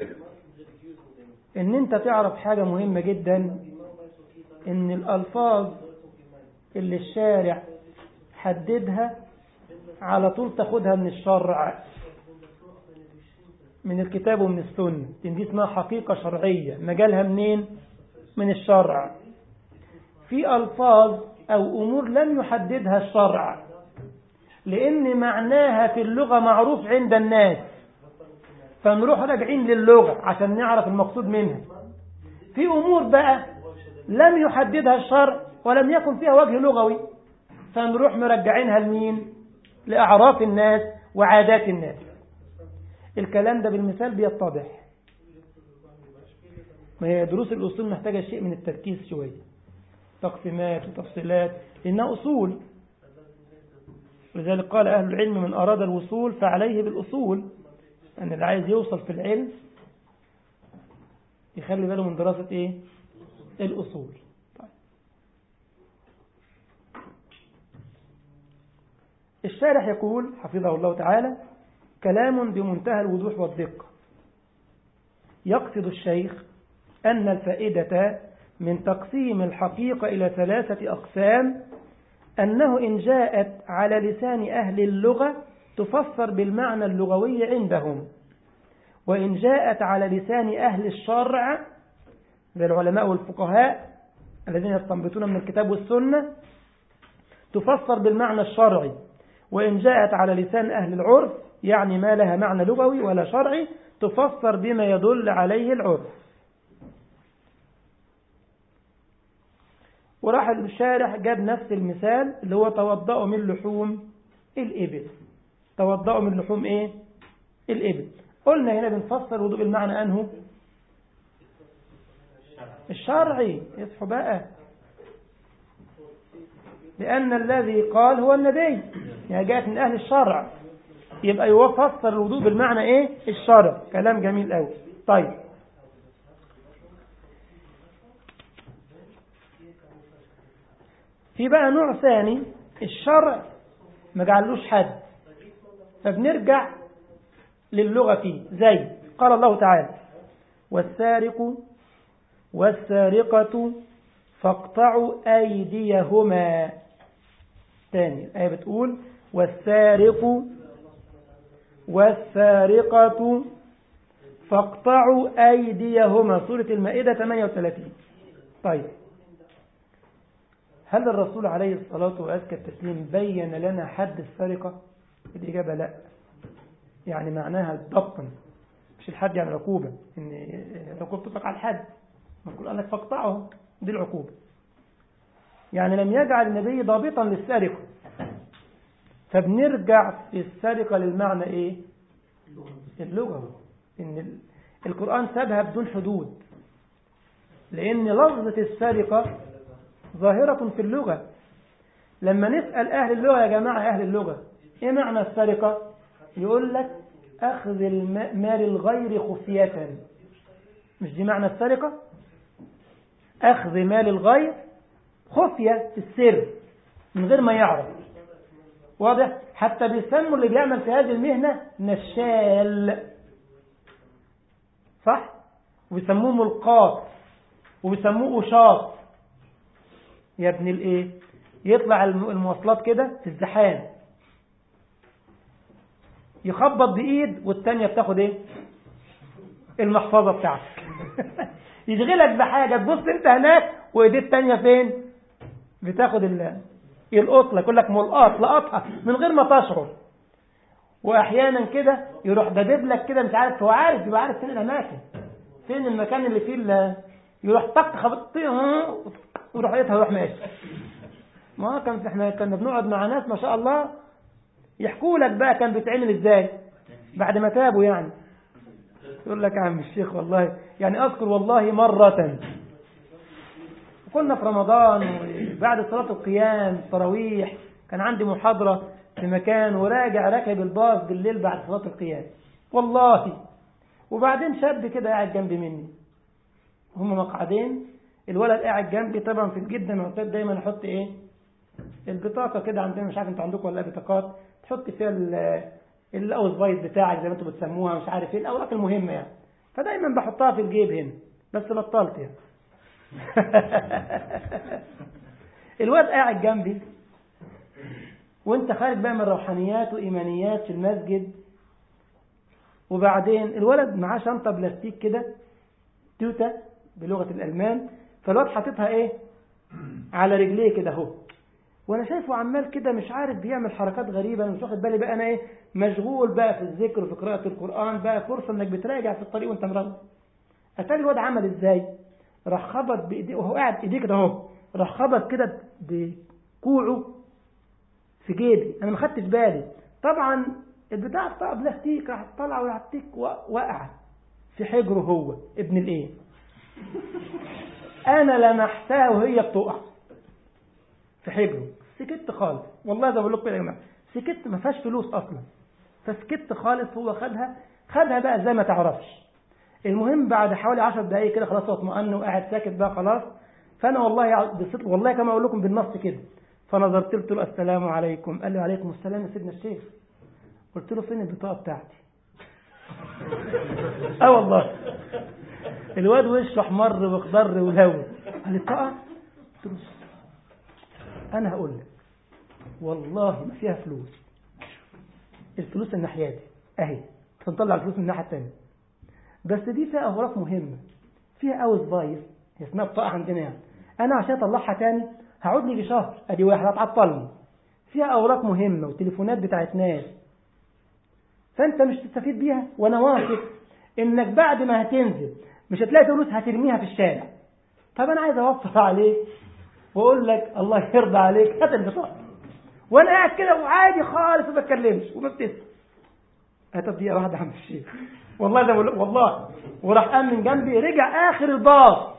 إن أنت تعرف حاجة مهمة جدا إن الألفاظ اللي الشارع حددها على طول تاخدها من الشرع من الكتاب ومن السنة دي اسمها حقيقة شرعية مجالها منين من الشرع في ألفاظ أو أمور لم يحددها الشرع لأن معناها في اللغة معروف عند الناس فنروح راجعين للغة عشان نعرف المقصود منها في أمور بقى لم يحددها الشرع ولم يكن فيها وجه لغوي فنروح مرجعينها لمين لأعراف الناس وعادات الناس الكلام ده بالمثال بيتضح ما هي دروس الأصول محتاجة شيء من التركيز شوية تقسيمات وتفصيلات لأنها أصول لذلك قال أهل العلم من أراد الوصول فعليه بالأصول أن اللي عايز يوصل في العلم يخلي باله من دراسة إيه الأصول طيب. الشارح يقول حفظه الله تعالى كلام بمنتهى الوضوح والدقة يقصد الشيخ أن الفائدة من تقسيم الحقيقة إلى ثلاثة أقسام أنه إن جاءت على لسان أهل اللغة تفسر بالمعنى اللغوي عندهم وإن جاءت على لسان أهل الشرع زي العلماء والفقهاء الذين يستنبطون من الكتاب والسنة تفسر بالمعنى الشرعي وإن جاءت على لسان أهل العرف يعني ما لها معنى لغوي ولا شرعي تفسر بما يدل عليه العرف وراح الشارح جاب نفس المثال اللي هو توضأوا من لحوم الإبل توضأوا من لحوم إيه الإبل قلنا هنا بنفسر وضوء المعنى أنه الشرعي يصحوا بقى لأن الذي قال هو النبي يعني جاءت من أهل الشرع يبقى يفسر الوضوء بالمعنى إيه الشرع كلام جميل قوي طيب في بقى نوع ثاني الشرع ما جعلوش حد فبنرجع للغة فيه زي قال الله تعالى والسارق والسارقة فاقطعوا أيديهما تاني الآية بتقول والسارق والسارقة فاقطعوا أيديهما سورة المائدة 38 طيب هل الرسول عليه الصلاة وأزكى التسليم بين لنا حد السرقة الإجابة لا يعني معناها الضبط مش الحد يعني العقوبة إن العقوبة تطلق على الحد نقول قال لك فاقطعه دي العقوبة يعني لم يجعل النبي ضابطا للسرقة فبنرجع في السرقة للمعنى إيه اللغوي إن القرآن سابها بدون حدود لأن لفظة السرقة ظاهرة في اللغة لما نسأل أهل اللغة يا جماعة أهل اللغة إيه معنى السرقة يقول لك أخذ مال الغير خفية مش دي معنى السرقة أخذ مال الغير خفية في السر من غير ما يعرف واضح حتى بيسموا اللي بيعمل في هذه المهنة نشال صح وبيسموه ملقاط وبيسموه أشاط يا ابن الايه يطلع المواصلات كده في الزحام يخبط بايد والتانية بتاخد ايه المحفظة بتاعتك يشغلك بحاجة تبص انت هناك وايديه التانية فين بتاخد ال يلقط لك يقول لك ملقط لقطها من غير ما تشعر واحيانا كده يروح دبب لك كده مش عارف هو عارف يبقى عارف فين الاماكن فين المكان اللي فيه يروح طق خبط ويروح قيتها ويروح ماشي ما كان احنا كنا بنقعد مع ناس ما شاء الله يحكوا لك بقى كان بيتعمل ازاي بعد ما تابوا يعني يقول لك يا عم الشيخ والله يعني اذكر والله مرة كنا في رمضان وبعد صلاة القيام تراويح كان عندي محاضرة في مكان وراجع راكب الباص بالليل بعد صلاة القيام والله وبعدين شاب كده قاعد جنبي مني هم مقعدين الولد قاعد جنبي طبعا في الجدة معتاد دايما احط ايه البطاقة كده عندنا مش عارف انتوا عندكم ولا بطاقات تحط فيها الاوز بايت بتاعك زي ما انتوا بتسموها مش عارف ايه الاوراق المهمة يعني فدايما بحطها في الجيب هنا بس بطلت يعني الواد قاعد جنبي وانت خارج بقى من روحانيات وإيمانيات في المسجد وبعدين الولد معاه شنطة بلاستيك كده توتا بلغة الألمان فالواد حاططها ايه على رجليه كده اهو وانا شايفه عمال كده مش عارف بيعمل حركات غريبة انا مش واخد بالي بقى انا ايه مشغول بقى في الذكر وفي قراءة القرآن بقى فرصة انك بتراجع في الطريق وانت مروح اتاري الواد عمل ازاي راح خبط بايديه وهو قاعد ايديه كده اهو راح خبط كده بكوعه في جيبي انا ما خدتش بالي طبعا البتاع بتاع بلاستيك راح طلع ويعطيك وقع في حجره هو ابن الايه انا لمحتها وهي بتقع في حجره سكت خالص والله زي بقول لكم يا جماعه سكت ما فيهاش فلوس اصلا فسكت خالص هو خدها خدها بقى زي ما تعرفش المهم بعد حوالي 10 دقايق كده خلاص هو اطمأن وقاعد ساكت بقى خلاص فانا والله بصدق والله كما اقول لكم بالنص كده فنظرت له قلت له السلام عليكم قال لي وعليكم السلام يا سيدنا الشيخ قلت له فين البطاقه بتاعتي اه والله الواد وشه احمر واخضر ولون قال لي بطاقه قلت له انا هقول لك والله ما فيها فلوس الفلوس الناحيه دي اهي هنطلع الفلوس من الناحيه الثانيه بس دي فيها اوراق مهمه فيها اوز فايس هي اسمها بطاقه عندنا يعني انا عشان اطلعها تاني هقعد لي شهر ادي واحد هتعطلني فيها اوراق مهمه وتليفونات بتاعت ناس فانت مش تستفيد بيها وانا واثق انك بعد ما هتنزل مش هتلاقي فلوس هترميها في الشارع طب انا عايز اوفر عليك واقول لك الله يرضى عليك هات البطاقه وانا قاعد كده وعادي خالص ما بتكلمش وما بتسمع هات دقيقه واحده يا عم الشيخ والله ده والله وراح قام من جنبي رجع اخر الباص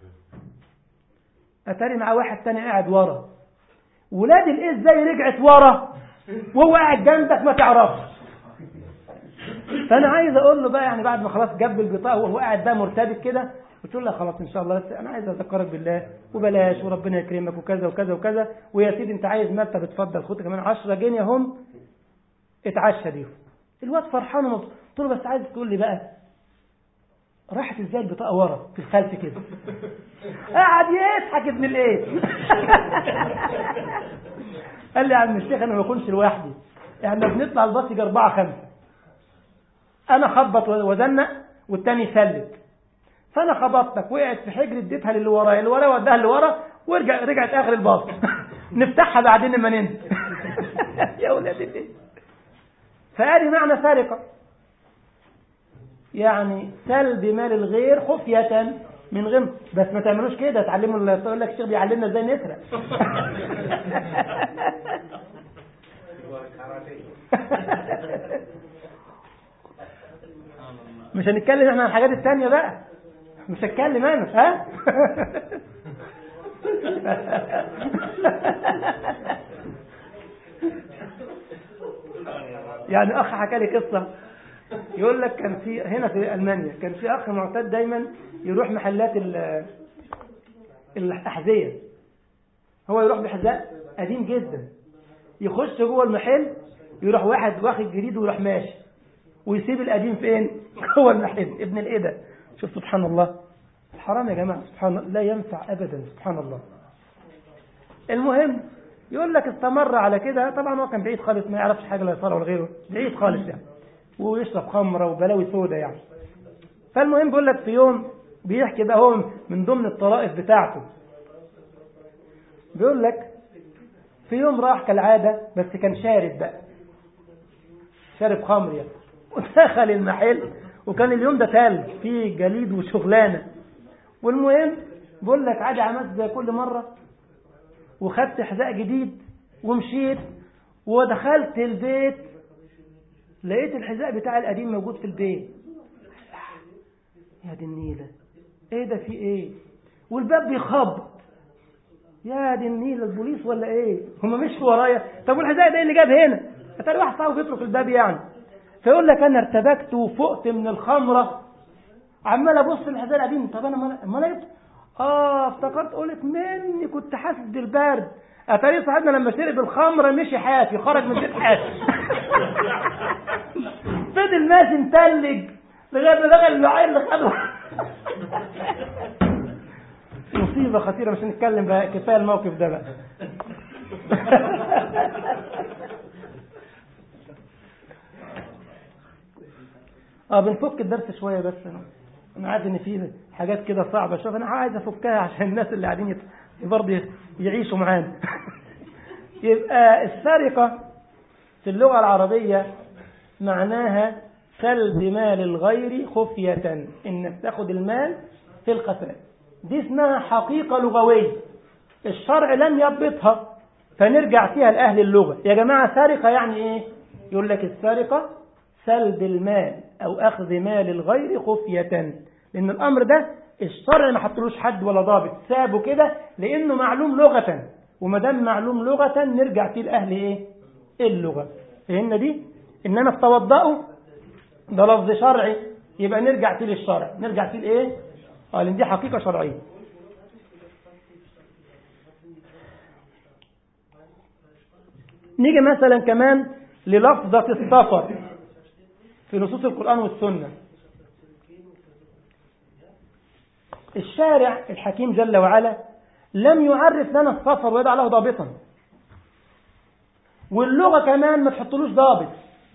اتاري معاه واحد تاني قاعد ورا ولاد الايه ازاي رجعت ورا وهو قاعد جنبك ما تعرفش فانا عايز اقول له بقى يعني بعد ما خلاص جاب البطاقه وهو قاعد بقى مرتبك كده قلت له خلاص ان شاء الله بس انا عايز اذكرك بالله وبلاش وربنا يكرمك وكذا وكذا وكذا ويا سيدي انت عايز مرتب اتفضل خد كمان 10 جنيه هم اتعشى بيهم الواد فرحان ومبسوط قلت له بس عايز تقول لي بقى راحت ازاي البطاقه ورا في الخلف كده قعد يضحك ابن الايه قال لي يا عم الشيخ انا ما بكونش لوحدي احنا بنطلع الباص يجي اربعه خمسه انا خبط وزنق والتاني يسلك فانا خبطتك وقعت في حجر اديتها للي ورايا اللي ورايا وداها اللي ورا ورجع رجعت اخر الباص نفتحها بعدين لما ننزل يا ولاد الايه فادي معنى سرقه يعني سلب مال الغير خفية من غير بس ما تعملوش كده تعلموا يقول لك الشيخ بيعلمنا ازاي نسرق مش هنتكلم احنا عن الحاجات التانية بقى مش هتكلم انا ها يعني اخ حكى لي قصه يقول لك كان في هنا في المانيا كان في اخ معتاد دايما يروح محلات الاحذيه هو يروح بحذاء قديم جدا يخش جوه المحل يروح واحد واخد جديد ويروح ماشي ويسيب القديم فين جوه المحل ابن الايه ده شوف سبحان الله الحرام يا جماعه سبحان الله لا ينفع ابدا سبحان الله المهم يقول لك استمر على كده طبعا هو كان بعيد خالص ما يعرفش حاجه لا يصلي ولا غيره بعيد خالص يعني ويشرب خمره وبلاوي سودا يعني فالمهم بيقول لك في يوم بيحكي بقى هو من ضمن الطرائف بتاعته بيقول لك في يوم راح كالعاده بس كان شارب بقى شارب خمر يعني ودخل المحل وكان اليوم ده تلج فيه جليد وشغلانه والمهم بيقول لك عادي عملت زي كل مره وخدت حذاء جديد ومشيت ودخلت البيت لقيت الحذاء بتاع القديم موجود في البيت يا دي النيلة ايه ده في ايه والباب بيخبط يا دي النيلة البوليس ولا ايه هم مش ورايا طب والحذاء ده اللي جاب هنا اتاري واحد صاحبي بيترك الباب يعني فيقول لك انا ارتبكت وفقت من الخمرة عمال ابص الحذاء القديم طب انا ما انا جبت اه افتكرت قلت مني كنت حاسس بالبرد اتاري صاحبنا لما شرب الخمره مشي حافي خرج من البيت حافي فضل ماشي متلج لغايه ما دخل العيل اللي خده مصيبه خطيره مش هنتكلم بقى كفايه الموقف ده بقى اه بنفك الدرس شويه بس انا عارف ان في حاجات كده صعبه شوف انا عايز افكها عشان الناس اللي قاعدين برضه يعيشوا معانا يبقى السرقه في اللغه العربيه معناها سلب مال الغير خفيه انك تاخد المال في الخفاء دي اسمها حقيقه لغويه الشرع لم يضبطها فنرجع فيها لاهل اللغه يا جماعه سرقه يعني ايه يقول لك السرقه سلب المال او اخذ مال الغير خفيه لأن الأمر ده الشرع ما حطلوش حد ولا ضابط سابه كده لأنه معلوم لغة وما دام معلوم لغة نرجع فيه لأهل إيه؟ اللغة فهمنا دي؟ إنما التوضأوا ده لفظ شرعي يبقى نرجع فيه للشرع نرجع فيه لإيه؟ اه لأن دي حقيقة شرعية نيجي مثلا كمان للفظة السفر في نصوص القرآن والسنة الشارع الحكيم جل وعلا لم يعرف لنا السفر ويضع له ضابطا واللغة كمان ما تحطلوش ضابط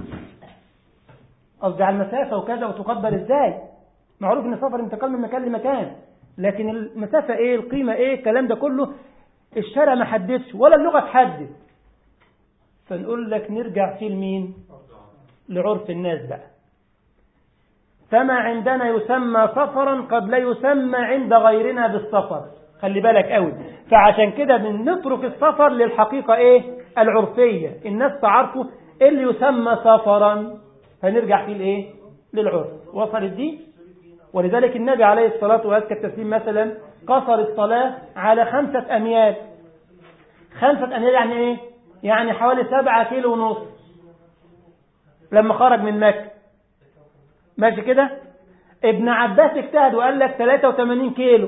قصدي على المسافة وكذا وتقدر ازاي معروف ان السفر انتقال من مكان لمكان لكن المسافة ايه القيمة ايه الكلام ده كله الشارع ما حددش ولا اللغة تحدد فنقول لك نرجع فيه لمين لعرف الناس بقى فما عندنا يسمى سفرا قد لا يسمى عند غيرنا بالسفر خلي بالك قوي فعشان كده بنترك السفر للحقيقة ايه العرفية الناس تعرفوا ايه اللي يسمى سفرا فنرجع فيه الايه للعرف وصلت دي ولذلك النبي عليه الصلاة وأزكى التسليم مثلا قصر الصلاة على خمسة أميال خمسة أميال يعني ايه يعني حوالي سبعة كيلو ونص لما خرج من مكة ماشي كده ابن عباس اجتهد وقال لك 83 كيلو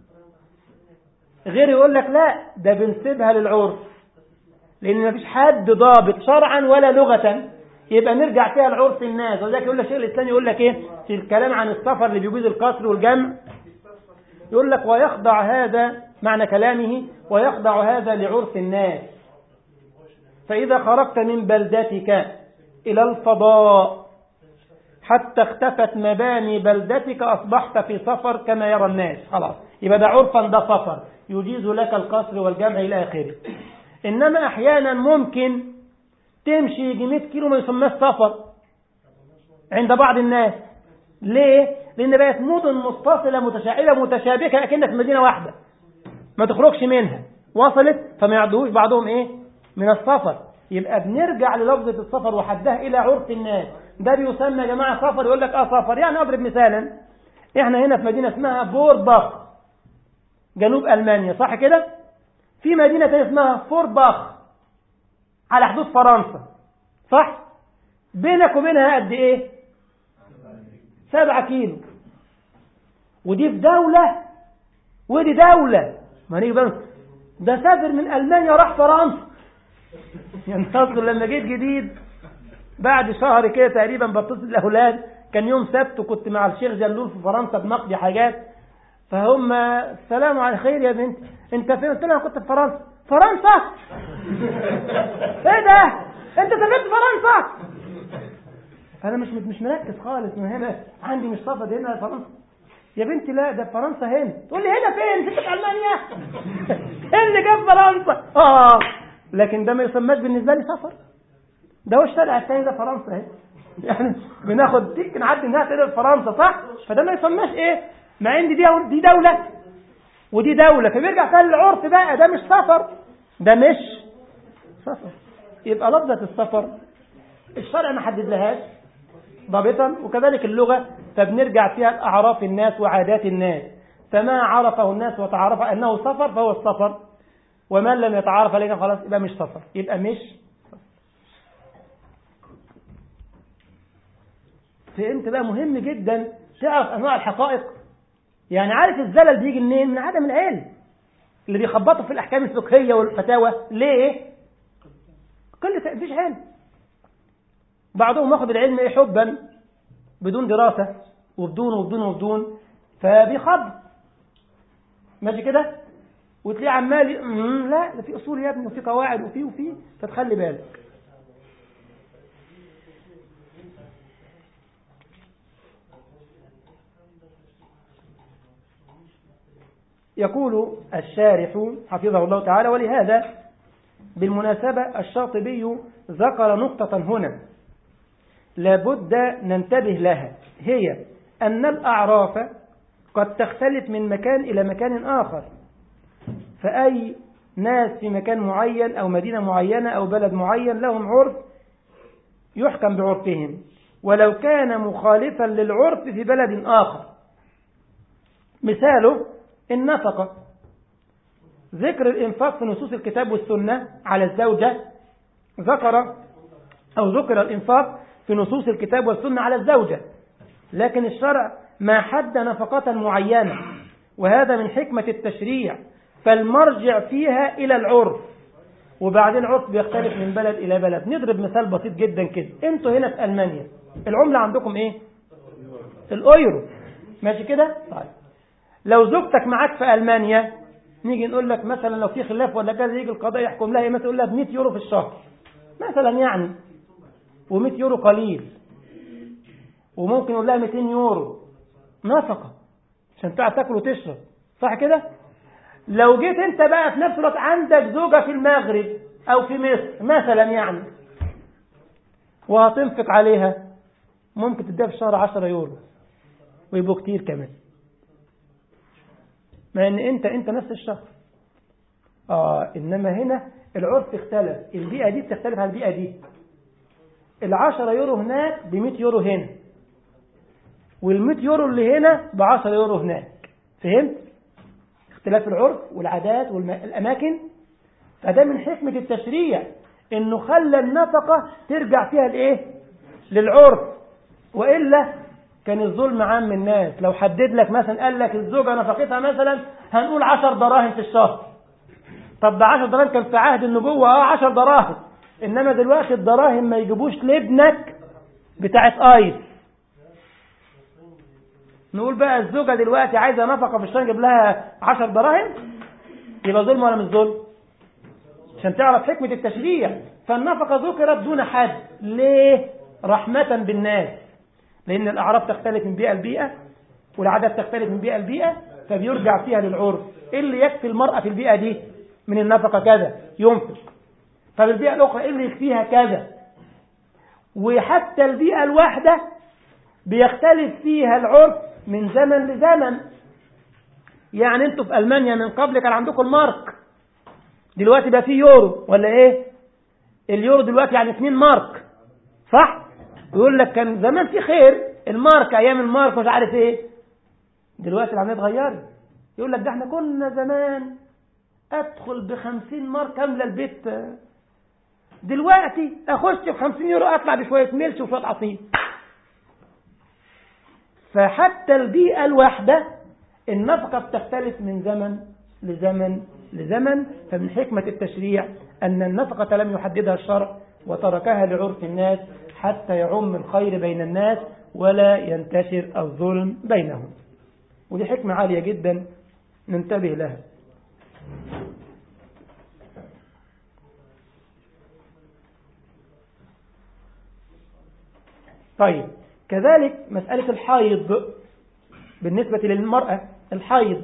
غير يقول لك لا ده بنسيبها للعرف لان مفيش حد ضابط شرعا ولا لغة يبقى نرجع فيها لعرف الناس ولذلك يقول لك الشيخ الاسلامي يقول لك ايه في الكلام عن السفر اللي بيجوز القصر والجمع يقول لك ويخضع هذا معنى كلامه ويخضع هذا لعرف الناس فإذا خرجت من بلدتك إلى الفضاء حتى اختفت مباني بلدتك أصبحت في سفر كما يرى الناس خلاص يبقى ده عرفا ده سفر يجيز لك القصر والجمع إلى آخره إنما أحيانا ممكن تمشي يجي 100 كيلو ما يسمىش سفر عند بعض الناس ليه؟ لأن بقت مدن متصلة متشعبة متشابكة أكنك في مدينة واحدة ما تخرجش منها وصلت فما يعدوش بعضهم إيه؟ من السفر يبقى بنرجع للفظة السفر وحدها إلى عرف الناس ده بيسمى يا جماعة سفر يقول لك اه سفر يعني اضرب مثالا احنا هنا في مدينة اسمها بورباخ جنوب المانيا صح كده في مدينة تانية اسمها فورباخ على حدود فرنسا صح بينك وبينها قد ايه سبعة كيلو ودي في دولة ودي دولة ما نيجي بقى ده سافر من المانيا راح فرنسا يعني لما جيت جديد بعد شهر كده تقريبا بتصل الاولاد كان يوم سبت وكنت مع الشيخ جلول في فرنسا بنقضي حاجات فهم السلام على خير يا بنت انت فين قلت لها كنت في فرنسا فرنسا ايه ده انت سافرت فرنسا انا مش مش مركز خالص من هنا عندي مش صفد هنا فرنسا يا بنتي لا ده فرنسا هنا تقول لي هنا فين انت في المانيا ايه اللي جاب فرنسا اه لكن ده ما يسماش بالنسبه لي سفر ده هو الشارع الثاني ده فرنسا اهي يعني بناخد ديك نعدي انها تقدر فرنسا صح فده ما يسماش ايه مع ان دي دي دولة ودي دولة فبيرجع فيها للعرف بقى ده مش سفر ده مش سفر يبقى لفظة السفر الشرع ما حدد لهاش ضابطا وكذلك اللغة فبنرجع فيها لأعراف الناس وعادات الناس فما عرفه الناس وتعرف أنه سفر فهو السفر ومن لم يتعارف عليه خلاص يبقى مش سفر يبقى مش فهمت بقى مهم جدا تعرف أنواع الحقائق يعني عارف الزلل بيجي منين من عدم العلم اللي بيخبطوا في الأحكام الفقهية والفتاوى ليه كل مفيش علم بعضهم واخد العلم ايه حبا بدون دراسة وبدون وبدون وبدون فبيخبط ماشي كده وتلاقيه عمال ي- مم، لا ده في اصول يا ابني وفي قواعد وفي وفي فتخلي بالك يقول الشارح حفظه الله تعالى ولهذا بالمناسبة الشاطبي ذكر نقطة هنا لابد ننتبه لها هي أن الأعراف قد تختلف من مكان إلى مكان آخر فأي ناس في مكان معين أو مدينة معينة أو بلد معين لهم عرف يحكم بعرفهم ولو كان مخالفا للعرف في بلد آخر مثاله النفقة ذكر الإنفاق في نصوص الكتاب والسنة على الزوجة ذكر أو ذكر الإنفاق في نصوص الكتاب والسنة على الزوجة لكن الشرع ما حد نفقة معينة وهذا من حكمة التشريع فالمرجع فيها إلى العرف وبعدين العرف بيختلف من بلد إلى بلد نضرب مثال بسيط جدا كده انتوا هنا في ألمانيا العملة عندكم إيه الأويرو ماشي كده طيب لو زوجتك معاك في ألمانيا نيجي نقول لك مثلا لو في خلاف ولا كذا يجي القضاء يحكم لها إيه مثلا يقول لها ب 100 يورو في الشهر مثلا يعني و100 يورو قليل وممكن يقول لها 200 يورو نفقة عشان تعرف تاكل وتشرب صح كده لو جيت انت بقى في نفس الوقت عندك زوجة في المغرب او في مصر مثلا يعني وهتنفق عليها ممكن تديها في الشهر 10 يورو ويبقوا كتير كمان مع ان انت انت نفس الشهر اه انما هنا العرف اختلف البيئة دي بتختلف عن البيئة دي العشرة يورو هناك بمئة يورو هنا والمئة يورو اللي هنا بعشرة يورو هناك فهمت اختلاف العرف والعادات والأماكن فده من حكمة التشريع انه خلى النفقة ترجع فيها لايه للعرف وإلا كان الظلم عام الناس لو حدد لك مثلا قال لك الزوجة نفقتها مثلا هنقول عشر دراهم في الشهر طب ده عشر دراهم كان في عهد النبوة اه عشر دراهم انما دلوقتي الدراهم ما يجيبوش لابنك بتاعت ايس نقول بقى الزوجة دلوقتي عايزة نفقة في الشهر نجيب لها عشر دراهم يبقى ظلم ولا مش ظلم عشان تعرف حكمة التشريع فالنفقة ذكرت دون حد ليه رحمة بالناس لأن الأعراف تختلف من بيئة لبيئة والعادات تختلف من بيئة لبيئة فبيرجع فيها للعرف إيه اللي يكفي المرأة في البيئة دي من النفقة كذا ينفق طب البيئة الأخرى إيه اللي يكفيها كذا وحتى البيئة الواحدة بيختلف فيها العرف من زمن لزمن يعني انتوا في ألمانيا من قبل كان عندكم المارك دلوقتي بقى فيه يورو ولا ايه اليورو دلوقتي يعني 2 مارك صح يقول لك كان زمان في خير المارك ايام المارك مش عارف ايه دلوقتي العمليه اتغيرت يقول لك ده احنا كنا زمان ادخل ب 50 مارك كامله البيت دلوقتي اخش ب 50 يورو اطلع بشويه ملش وشويه عصير فحتى البيئه الواحده النفقه بتختلف من زمن لزمن لزمن فمن حكمه التشريع ان النفقه لم يحددها الشرع وتركها لعرف الناس حتى يعم الخير بين الناس ولا ينتشر الظلم بينهم ودي حكمة عالية جدا ننتبه لها طيب كذلك مسألة الحيض بالنسبة للمرأة الحيض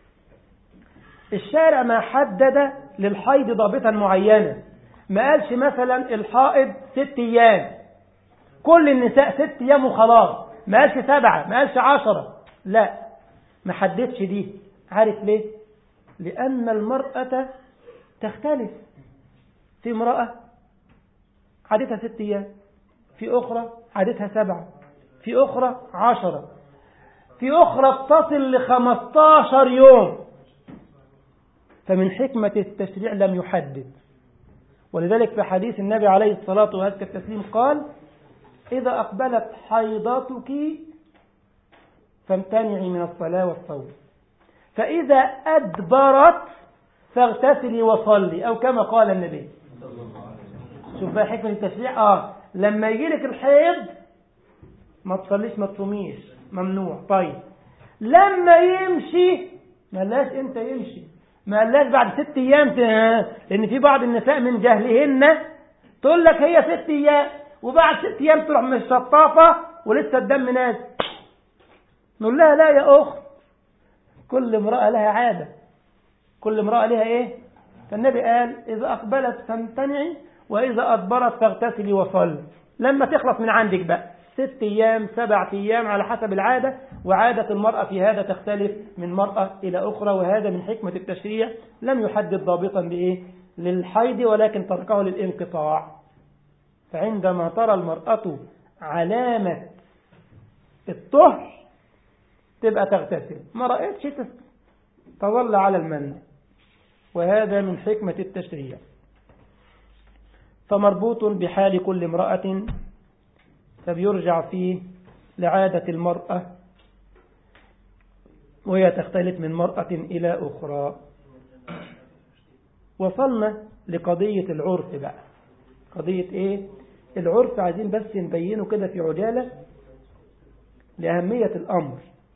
الشارع ما حدد للحيض ضابطا معينا ما قالش مثلا الحائض ست ايام كل النساء ست ايام وخلاص ما قالش سبعة ما قالش عشرة لا ما حددش دي عارف ليه لأن المرأة تختلف في امرأة عادتها ست أيام في أخرى عادتها سبعة في أخرى عشرة في أخرى بتصل لخمستاشر يوم فمن حكمة التشريع لم يحدد ولذلك في حديث النبي عليه الصلاة وأزكى التسليم قال إذا أقبلت حيضتك فامتنعي من الصلاة والصوم فإذا أدبرت فاغتسلي وصلي أو كما قال النبي شوف بقى حكمة التشريع آه لما يجي لك الحيض ما تصليش ما تصوميش ممنوع طيب لما يمشي ما قالهاش انت يمشي ما قالهاش بعد ست ايام لان في بعض النساء من جهلهن تقول لك هي ست ايام وبعد ست ايام تروح مش شطافه ولسه الدم نازل نقول لها لا يا اخت كل امراه لها عاده كل امراه لها ايه فالنبي قال اذا اقبلت فامتنعي واذا ادبرت فاغتسلي وصلي لما تخلص من عندك بقى ست أيام سبع أيام على حسب العادة وعادة المرأة في هذا تختلف من مرأة إلى أخرى وهذا من حكمة التشريع لم يحدد ضابطا بإيه للحيض ولكن تركه للانقطاع فعندما ترى المرأة علامة الطهر تبقى تغتسل ما رأيتش تظل على المن وهذا من حكمة التشريع فمربوط بحال كل امرأة فبيرجع فيه لعادة المرأة وهي تختلف من مرأة إلى أخرى وصلنا لقضية العرف بقى قضية إيه العرف عايزين بس نبينه كده في عجالة لأهمية الأمر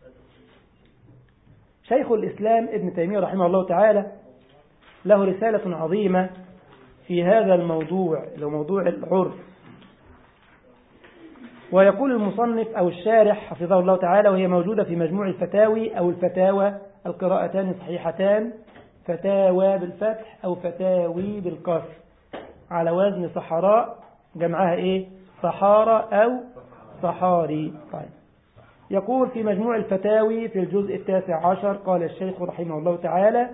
شيخ الإسلام ابن تيمية رحمه الله تعالى له رسالة عظيمة في هذا الموضوع اللي هو موضوع العرف ويقول المصنف أو الشارح حفظه الله تعالى وهي موجودة في مجموع الفتاوي أو الفتاوى القراءتان صحيحتان فتاوى بالفتح أو فتاوي بالكسر على وزن صحراء جمعها إيه صحارى أو صحاري طيب يقول في مجموع الفتاوي في الجزء التاسع عشر قال الشيخ رحمه الله تعالى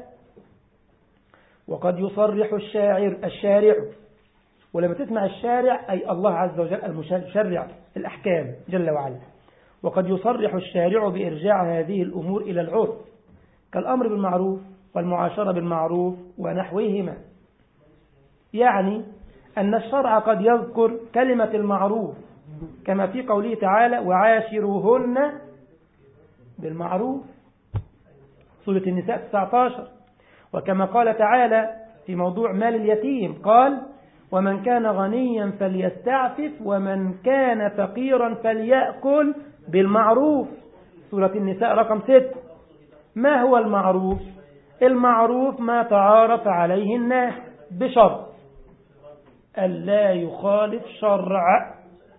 وقد يصرح الشاعر الشارع ولما تسمع الشارع أي الله عز وجل المشرع الأحكام جل وعلا وقد يصرح الشارع بإرجاع هذه الأمور إلى العرف كالأمر بالمعروف والمعاشرة بالمعروف ونحوهما يعني أن الشرع قد يذكر كلمة المعروف كما في قوله تعالى وعاشروهن بالمعروف سورة النساء 19 وكما قال تعالى في موضوع مال اليتيم قال ومن كان غنيا فليستعفف ومن كان فقيرا فليأكل بالمعروف سورة النساء رقم 6 ما هو المعروف المعروف ما تعارف عليه الناس بشرط ألا يخالف شرع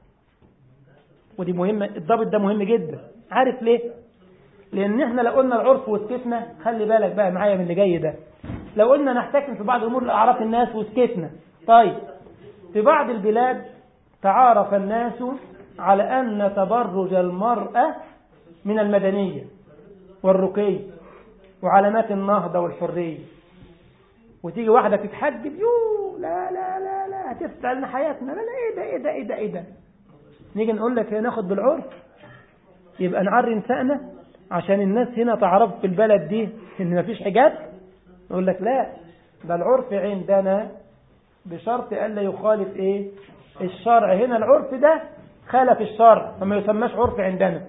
ودي مهمة الضابط ده مهم جدا عارف ليه لأن احنا لو قلنا العرف وسكتنا خلي بالك بقى معايا من اللي جاي ده لو قلنا نحتكم في بعض الأمور لأعراف الناس وسكتنا طيب في بعض البلاد تعارف الناس على أن تبرج المرأة من المدنية والرقي وعلامات النهضة والحرية وتيجي واحدة تتحجب يو لا لا لا لا هتفتح لنا حياتنا لا لا ايه ده ايه ده ايه ده ايه ده نيجي نقول لك ناخد بالعرف يبقى نعري نسائنا عشان الناس هنا تعرف في البلد دي ان مفيش حجاب نقول لك لا ده العرف عندنا بشرط ألا يخالف إيه الشرع هنا العرف ده خالف الشرع فما يسماش عرف عندنا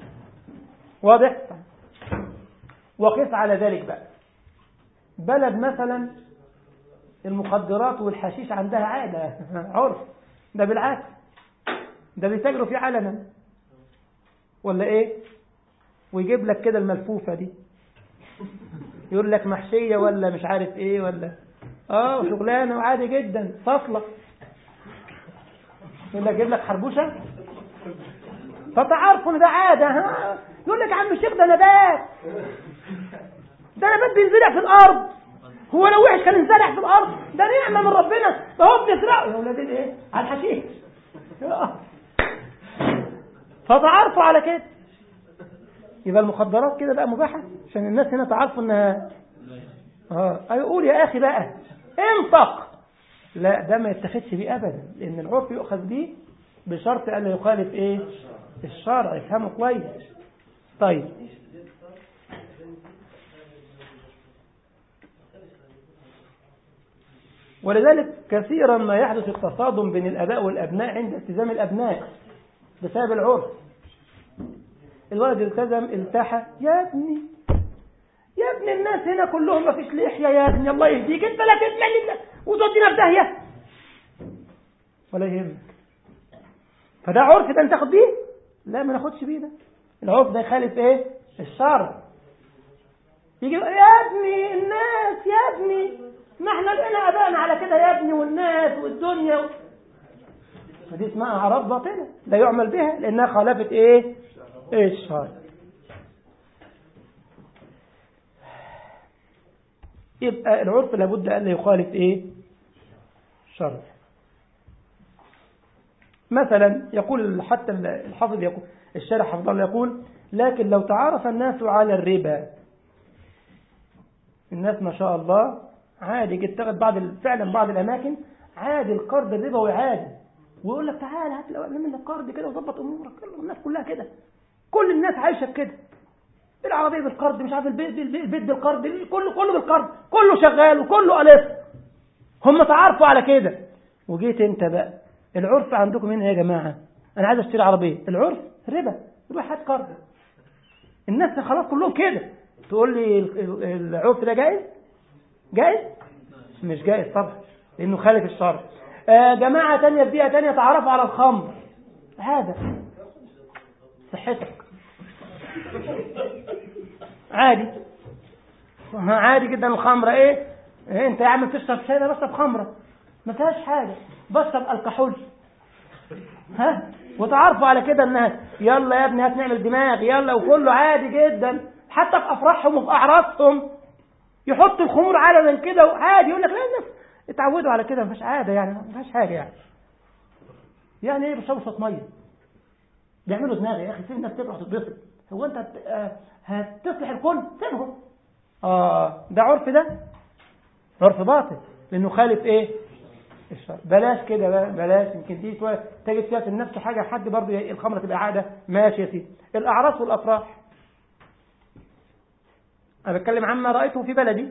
واضح وقس على ذلك بقى بلد مثلا المخدرات والحشيش عندها عادة عرف ده بالعكس ده بيتاجروا فيه علنا ولا ايه ويجيب لك كده الملفوفة دي يقول لك محشية ولا مش عارف ايه ولا اه شغلانه وعادي جدا فصلة يقول لك جيب لك حربوشة فتعرفوا ان ده عادة ها يقول لك يا عم الشيخ ده نبات ده نبات بينزرع في الارض هو لو وحش كان ينزرع في الارض ده نعمة من ربنا ده هو بيزرعه يا ولاد الايه على الحشيش فتعرفوا على كده يبقى المخدرات كده بقى مباحة عشان الناس هنا تعرفوا انها اه ايوه قول يا اخي بقى انطق لا ده ما يتخذش بيه أبدا لأن العرف يؤخذ به بشرط ألا يخالف إيه الشرع يفهمه كويس طيب ولذلك كثيرا ما يحدث التصادم بين الأباء والأبناء عند التزام الأبناء بسبب العرف الولد التزم التحى يا ابني يا ابن الناس هنا كلهم ما فيش لحية يا ابني الله يهديك انت لا تسمعني وتودينا في داهية ولا يهمك فده عرف ده انت تاخد بيه لا ما ناخدش بيه ده العرف ده يخالف ايه الشرع يجي يا ابني الناس يا ابني ما احنا لقينا ابائنا على كده يا ابني والناس والدنيا و... فدي اسمها اعراض باطله لا يعمل بها لانها خالفت ايه الشرع يبقى العرف لابد ان يخالف ايه الشرع مثلا يقول حتى الحافظ يقول الشارع حفظ الله يقول لكن لو تعارف الناس على الربا الناس ما شاء الله عادي جت تاخد بعض فعلا بعض الاماكن عادي القرض الربوي عادي ويقول لك تعالى هات لو منك قرض كده وظبط امورك الناس كلها كده كل الناس عايشه بكده العربيه بالقرض مش عارف البيت البيت بالقرض كله كله بالقرض كله شغال وكله الف هم تعارفوا على كده وجيت انت بقى العرف عندكم هنا يا جماعه انا عايز اشتري عربيه العرف ربا روح هات قرض الناس خلاص كلهم كده تقول لي العرف ده جائز جائز مش جائز طبعا لانه خالف الشرع آه جماعه تانية في بيئه تانية تعرفوا على الخمر هذا صحتك عادي عادي جدا الخمره ايه, إيه انت يا عم بتشرب شاي انا بشرب خمره ما فيهاش حاجه بشرب الكحول ها وتعرفوا على كده الناس يلا يا ابني هات نعمل دماغ يلا وكله عادي جدا حتى في افراحهم وفي اعراضهم يحط الخمور علنا كده وعادي يقول لك لا الناس اتعودوا على كده ما فيهاش عاده يعني ما فيهاش حاجه يعني يعني ايه بيشربوا شويه ميه بيعملوا دماغ يا اخي سيب الناس تفرح تتبسط هو انت هتصلح الكل سيبهم اه ده عرف ده عرف باطل لانه خالف ايه الشرع بلاش كده بلاش يمكن دي شويه تجد فيها في النفس حاجه حد برضه الخمره تبقى عاده ماشي يا سيدي الاعراس والافراح انا بتكلم عما رايته في بلدي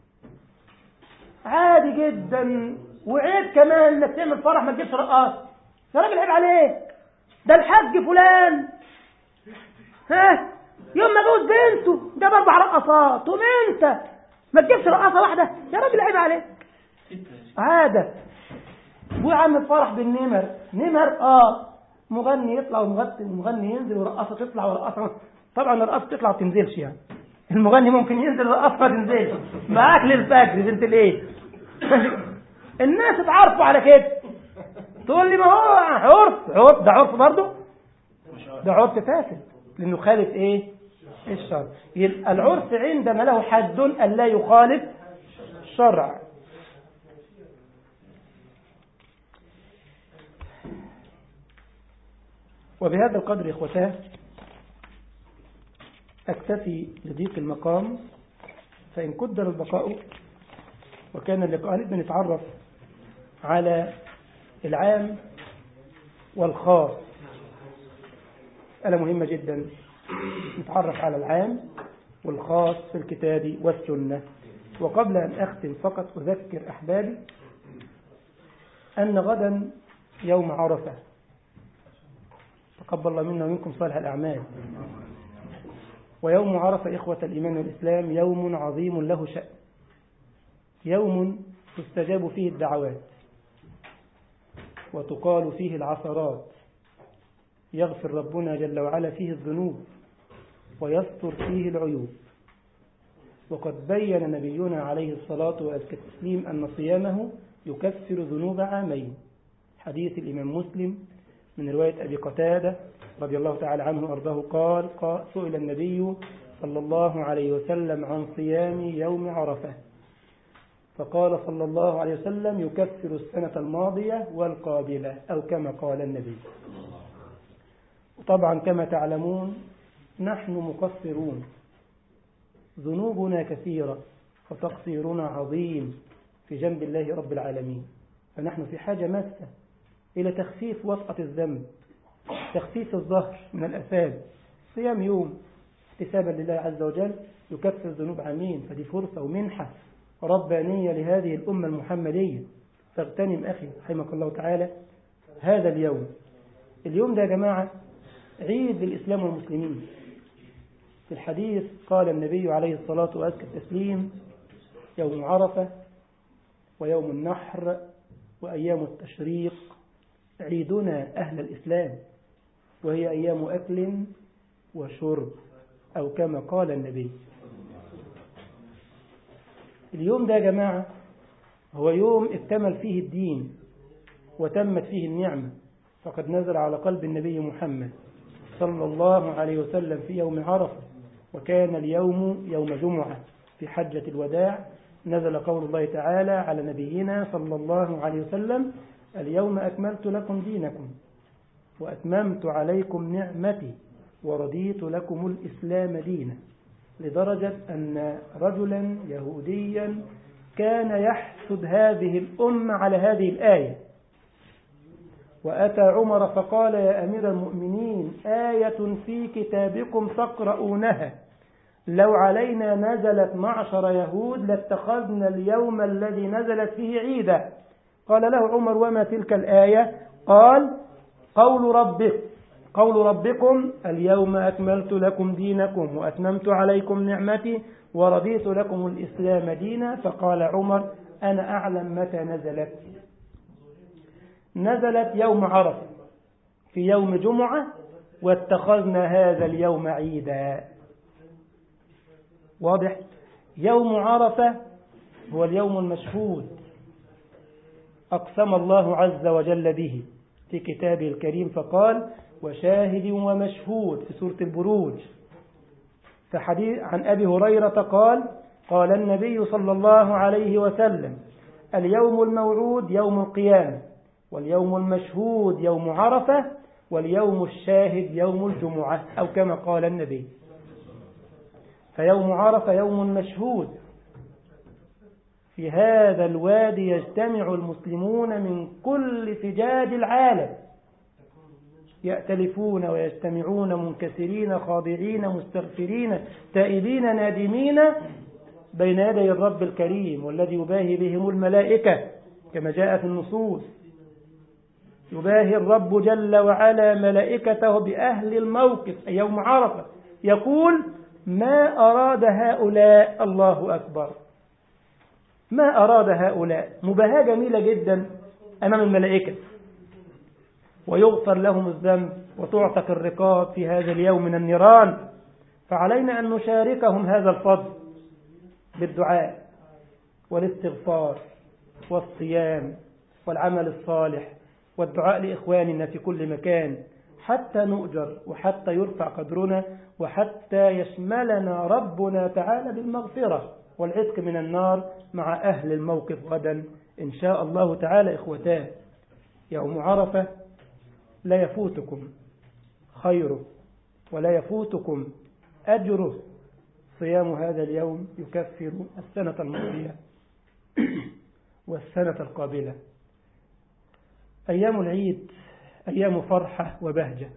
عادي جدا وعيب كمان انك تعمل فرح ما تجيبش رقاص يا راجل عيب عليك ده الحاج فلان ها يوم ما جوز بنته جاب اربع رقصات تقوم انت ما تجيبش رقاصه واحده يا راجل عيب عليك عاده ابويا عامل فرح بالنمر نمر اه مغني يطلع ومغني ينزل ورقاصه تطلع ورقاصه طبعا الرقاصه تطلع ما تنزلش يعني المغني ممكن ينزل الرقاصه ما تنزلش معاك للفجر بنت الايه الناس اتعرفوا على كده تقول لي ما هو عرف عرف ده عرف برضه ده عرف فاسد لانه خالف ايه الشرع يبقى العرف عندما له حد ان لا يخالف الشرع وبهذا القدر إخوتاه أكتفي لضيق المقام فإن قدر البقاء وكان اللقاء بنتعرف على العام والخاص مسألة مهمة جدا نتعرف على العام والخاص في الكتاب والسنة وقبل أن أختم فقط أذكر أحبابي أن غدا يوم عرفة تقبل الله منا ومنكم صالح الأعمال ويوم عرفة إخوة الإيمان والإسلام يوم عظيم له شأن يوم تستجاب فيه الدعوات وتقال فيه العثرات يغفر ربنا جل وعلا فيه الذنوب ويستر فيه العيوب وقد بين نبينا عليه الصلاة والتسليم أن صيامه يكفر ذنوب عامين حديث الإمام مسلم من رواية أبي قتادة رضي الله تعالى عنه وأرضاه قال, قال سئل النبي صلى الله عليه وسلم عن صيام يوم عرفة فقال صلى الله عليه وسلم يكفر السنة الماضية والقابلة أو كما قال النبي طبعا كما تعلمون نحن مقصرون ذنوبنا كثيرة وتقصيرنا عظيم في جنب الله رب العالمين فنحن في حاجة ماسة إلى تخفيف وطأة الذنب تخفيف الظهر من الأثام صيام يوم احتسابا لله عز وجل يكفر ذنوب عامين فدي فرصة ومنحة ربانية لهذه الأمة المحمدية فاغتنم أخي رحمك الله تعالى هذا اليوم اليوم ده يا جماعة عيد للإسلام والمسلمين في الحديث قال النبي عليه الصلاة وأزكى التسليم يوم عرفة ويوم النحر وأيام التشريق عيدنا أهل الإسلام وهي أيام أكل وشرب أو كما قال النبي اليوم ده يا جماعة هو يوم اكتمل فيه الدين وتمت فيه النعمة فقد نزل على قلب النبي محمد صلى الله عليه وسلم في يوم عرفة وكان اليوم يوم جمعة في حجة الوداع نزل قول الله تعالى على نبينا صلى الله عليه وسلم اليوم أكملت لكم دينكم وأتممت عليكم نعمتي ورضيت لكم الإسلام دينا لدرجة أن رجلا يهوديا كان يحسد هذه الأمة على هذه الآية وأتى عمر فقال يا أمير المؤمنين آية في كتابكم تقرؤونها لو علينا نزلت معشر يهود لاتخذنا اليوم الذي نزلت فيه عيدا قال له عمر وما تلك الآية قال قول ربك قول ربكم اليوم أكملت لكم دينكم وأتممت عليكم نعمتي ورضيت لكم الإسلام دينا فقال عمر أنا أعلم متى نزلت نزلت يوم عرفة في يوم جمعة واتخذنا هذا اليوم عيدا واضح يوم عرفة هو اليوم المشهود أقسم الله عز وجل به في كتابه الكريم فقال وشاهد ومشهود في سورة البروج فحديث عن أبي هريرة قال قال النبي صلى الله عليه وسلم اليوم الموعود يوم القيامة واليوم المشهود يوم عرفة واليوم الشاهد يوم الجمعة أو كما قال النبي فيوم عرفة يوم مشهود في هذا الوادي يجتمع المسلمون من كل فجاج العالم يأتلفون ويجتمعون منكسرين خاضعين مستغفرين تائبين نادمين بين يدي الرب الكريم والذي يباهي بهم الملائكة كما جاء في النصوص يباهي الرب جل وعلا ملائكته بأهل الموقف يوم عرفة يقول ما أراد هؤلاء الله أكبر ما أراد هؤلاء مباهاة جميلة جدا أمام الملائكة ويغفر لهم الذنب وتعتق الرقاب في هذا اليوم من النيران فعلينا أن نشاركهم هذا الفضل بالدعاء والاستغفار والصيام والعمل الصالح والدعاء لإخواننا في كل مكان حتى نؤجر وحتى يرفع قدرنا وحتى يشملنا ربنا تعالى بالمغفرة والعتق من النار مع أهل الموقف غدا إن شاء الله تعالى إخوتان يوم عرفة لا يفوتكم خيره ولا يفوتكم أجره صيام هذا اليوم يكفر السنة الماضية والسنة القابلة أيام العيد أيام فرحة وبهجة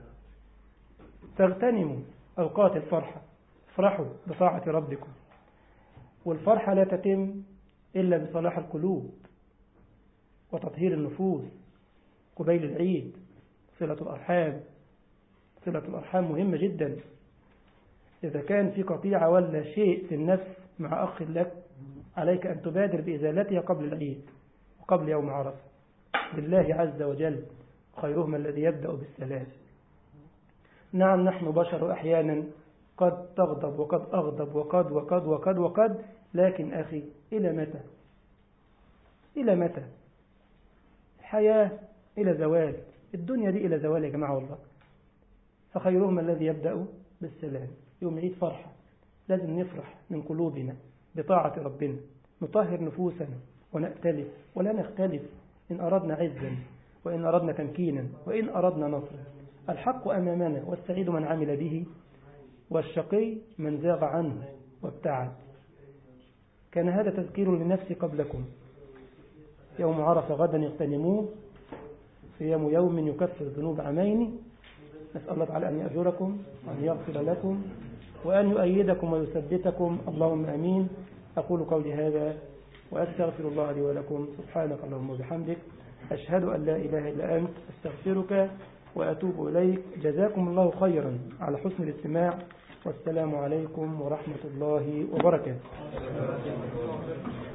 فاغتنموا أوقات الفرحة افرحوا بطاعة ربكم والفرحة لا تتم إلا بصلاح القلوب وتطهير النفوس قبيل العيد صلة الأرحام صلة الأرحام مهمة جدا إذا كان في قطيعة ولا شيء في النفس مع أخ لك عليك أن تبادر بإزالتها قبل العيد وقبل يوم عرفة بالله عز وجل خيرهم الذي يبدأ بالسلام نعم نحن بشر أحيانا قد تغضب وقد أغضب وقد وقد وقد وقد لكن أخي إلى متى إلى متى الحياة إلى زوال الدنيا دي إلى زوال يا جماعة والله فخيرهم الذي يبدأ بالسلام يوم عيد فرحة لازم نفرح من قلوبنا بطاعة ربنا نطهر نفوسنا ونأتلف ولا نختلف إن أردنا عزا وإن أردنا تمكينا وإن أردنا نصرا الحق أمامنا والسعيد من عمل به والشقي من زاغ عنه وابتعد كان هذا تذكير لنفسي قبلكم يوم عرفة غدا يغتنموه صيام يوم يكفر الذنوب عامين نسأل الله تعالى أن يأجركم وأن يغفر لكم وأن يؤيدكم ويثبتكم اللهم أمين أقول قولي هذا وأستغفر الله لي ولكم سبحانك اللهم وبحمدك أشهد أن لا إله إلا أنت أستغفرك وأتوب إليك جزاكم الله خيرا على حسن الاستماع والسلام عليكم ورحمة الله وبركاته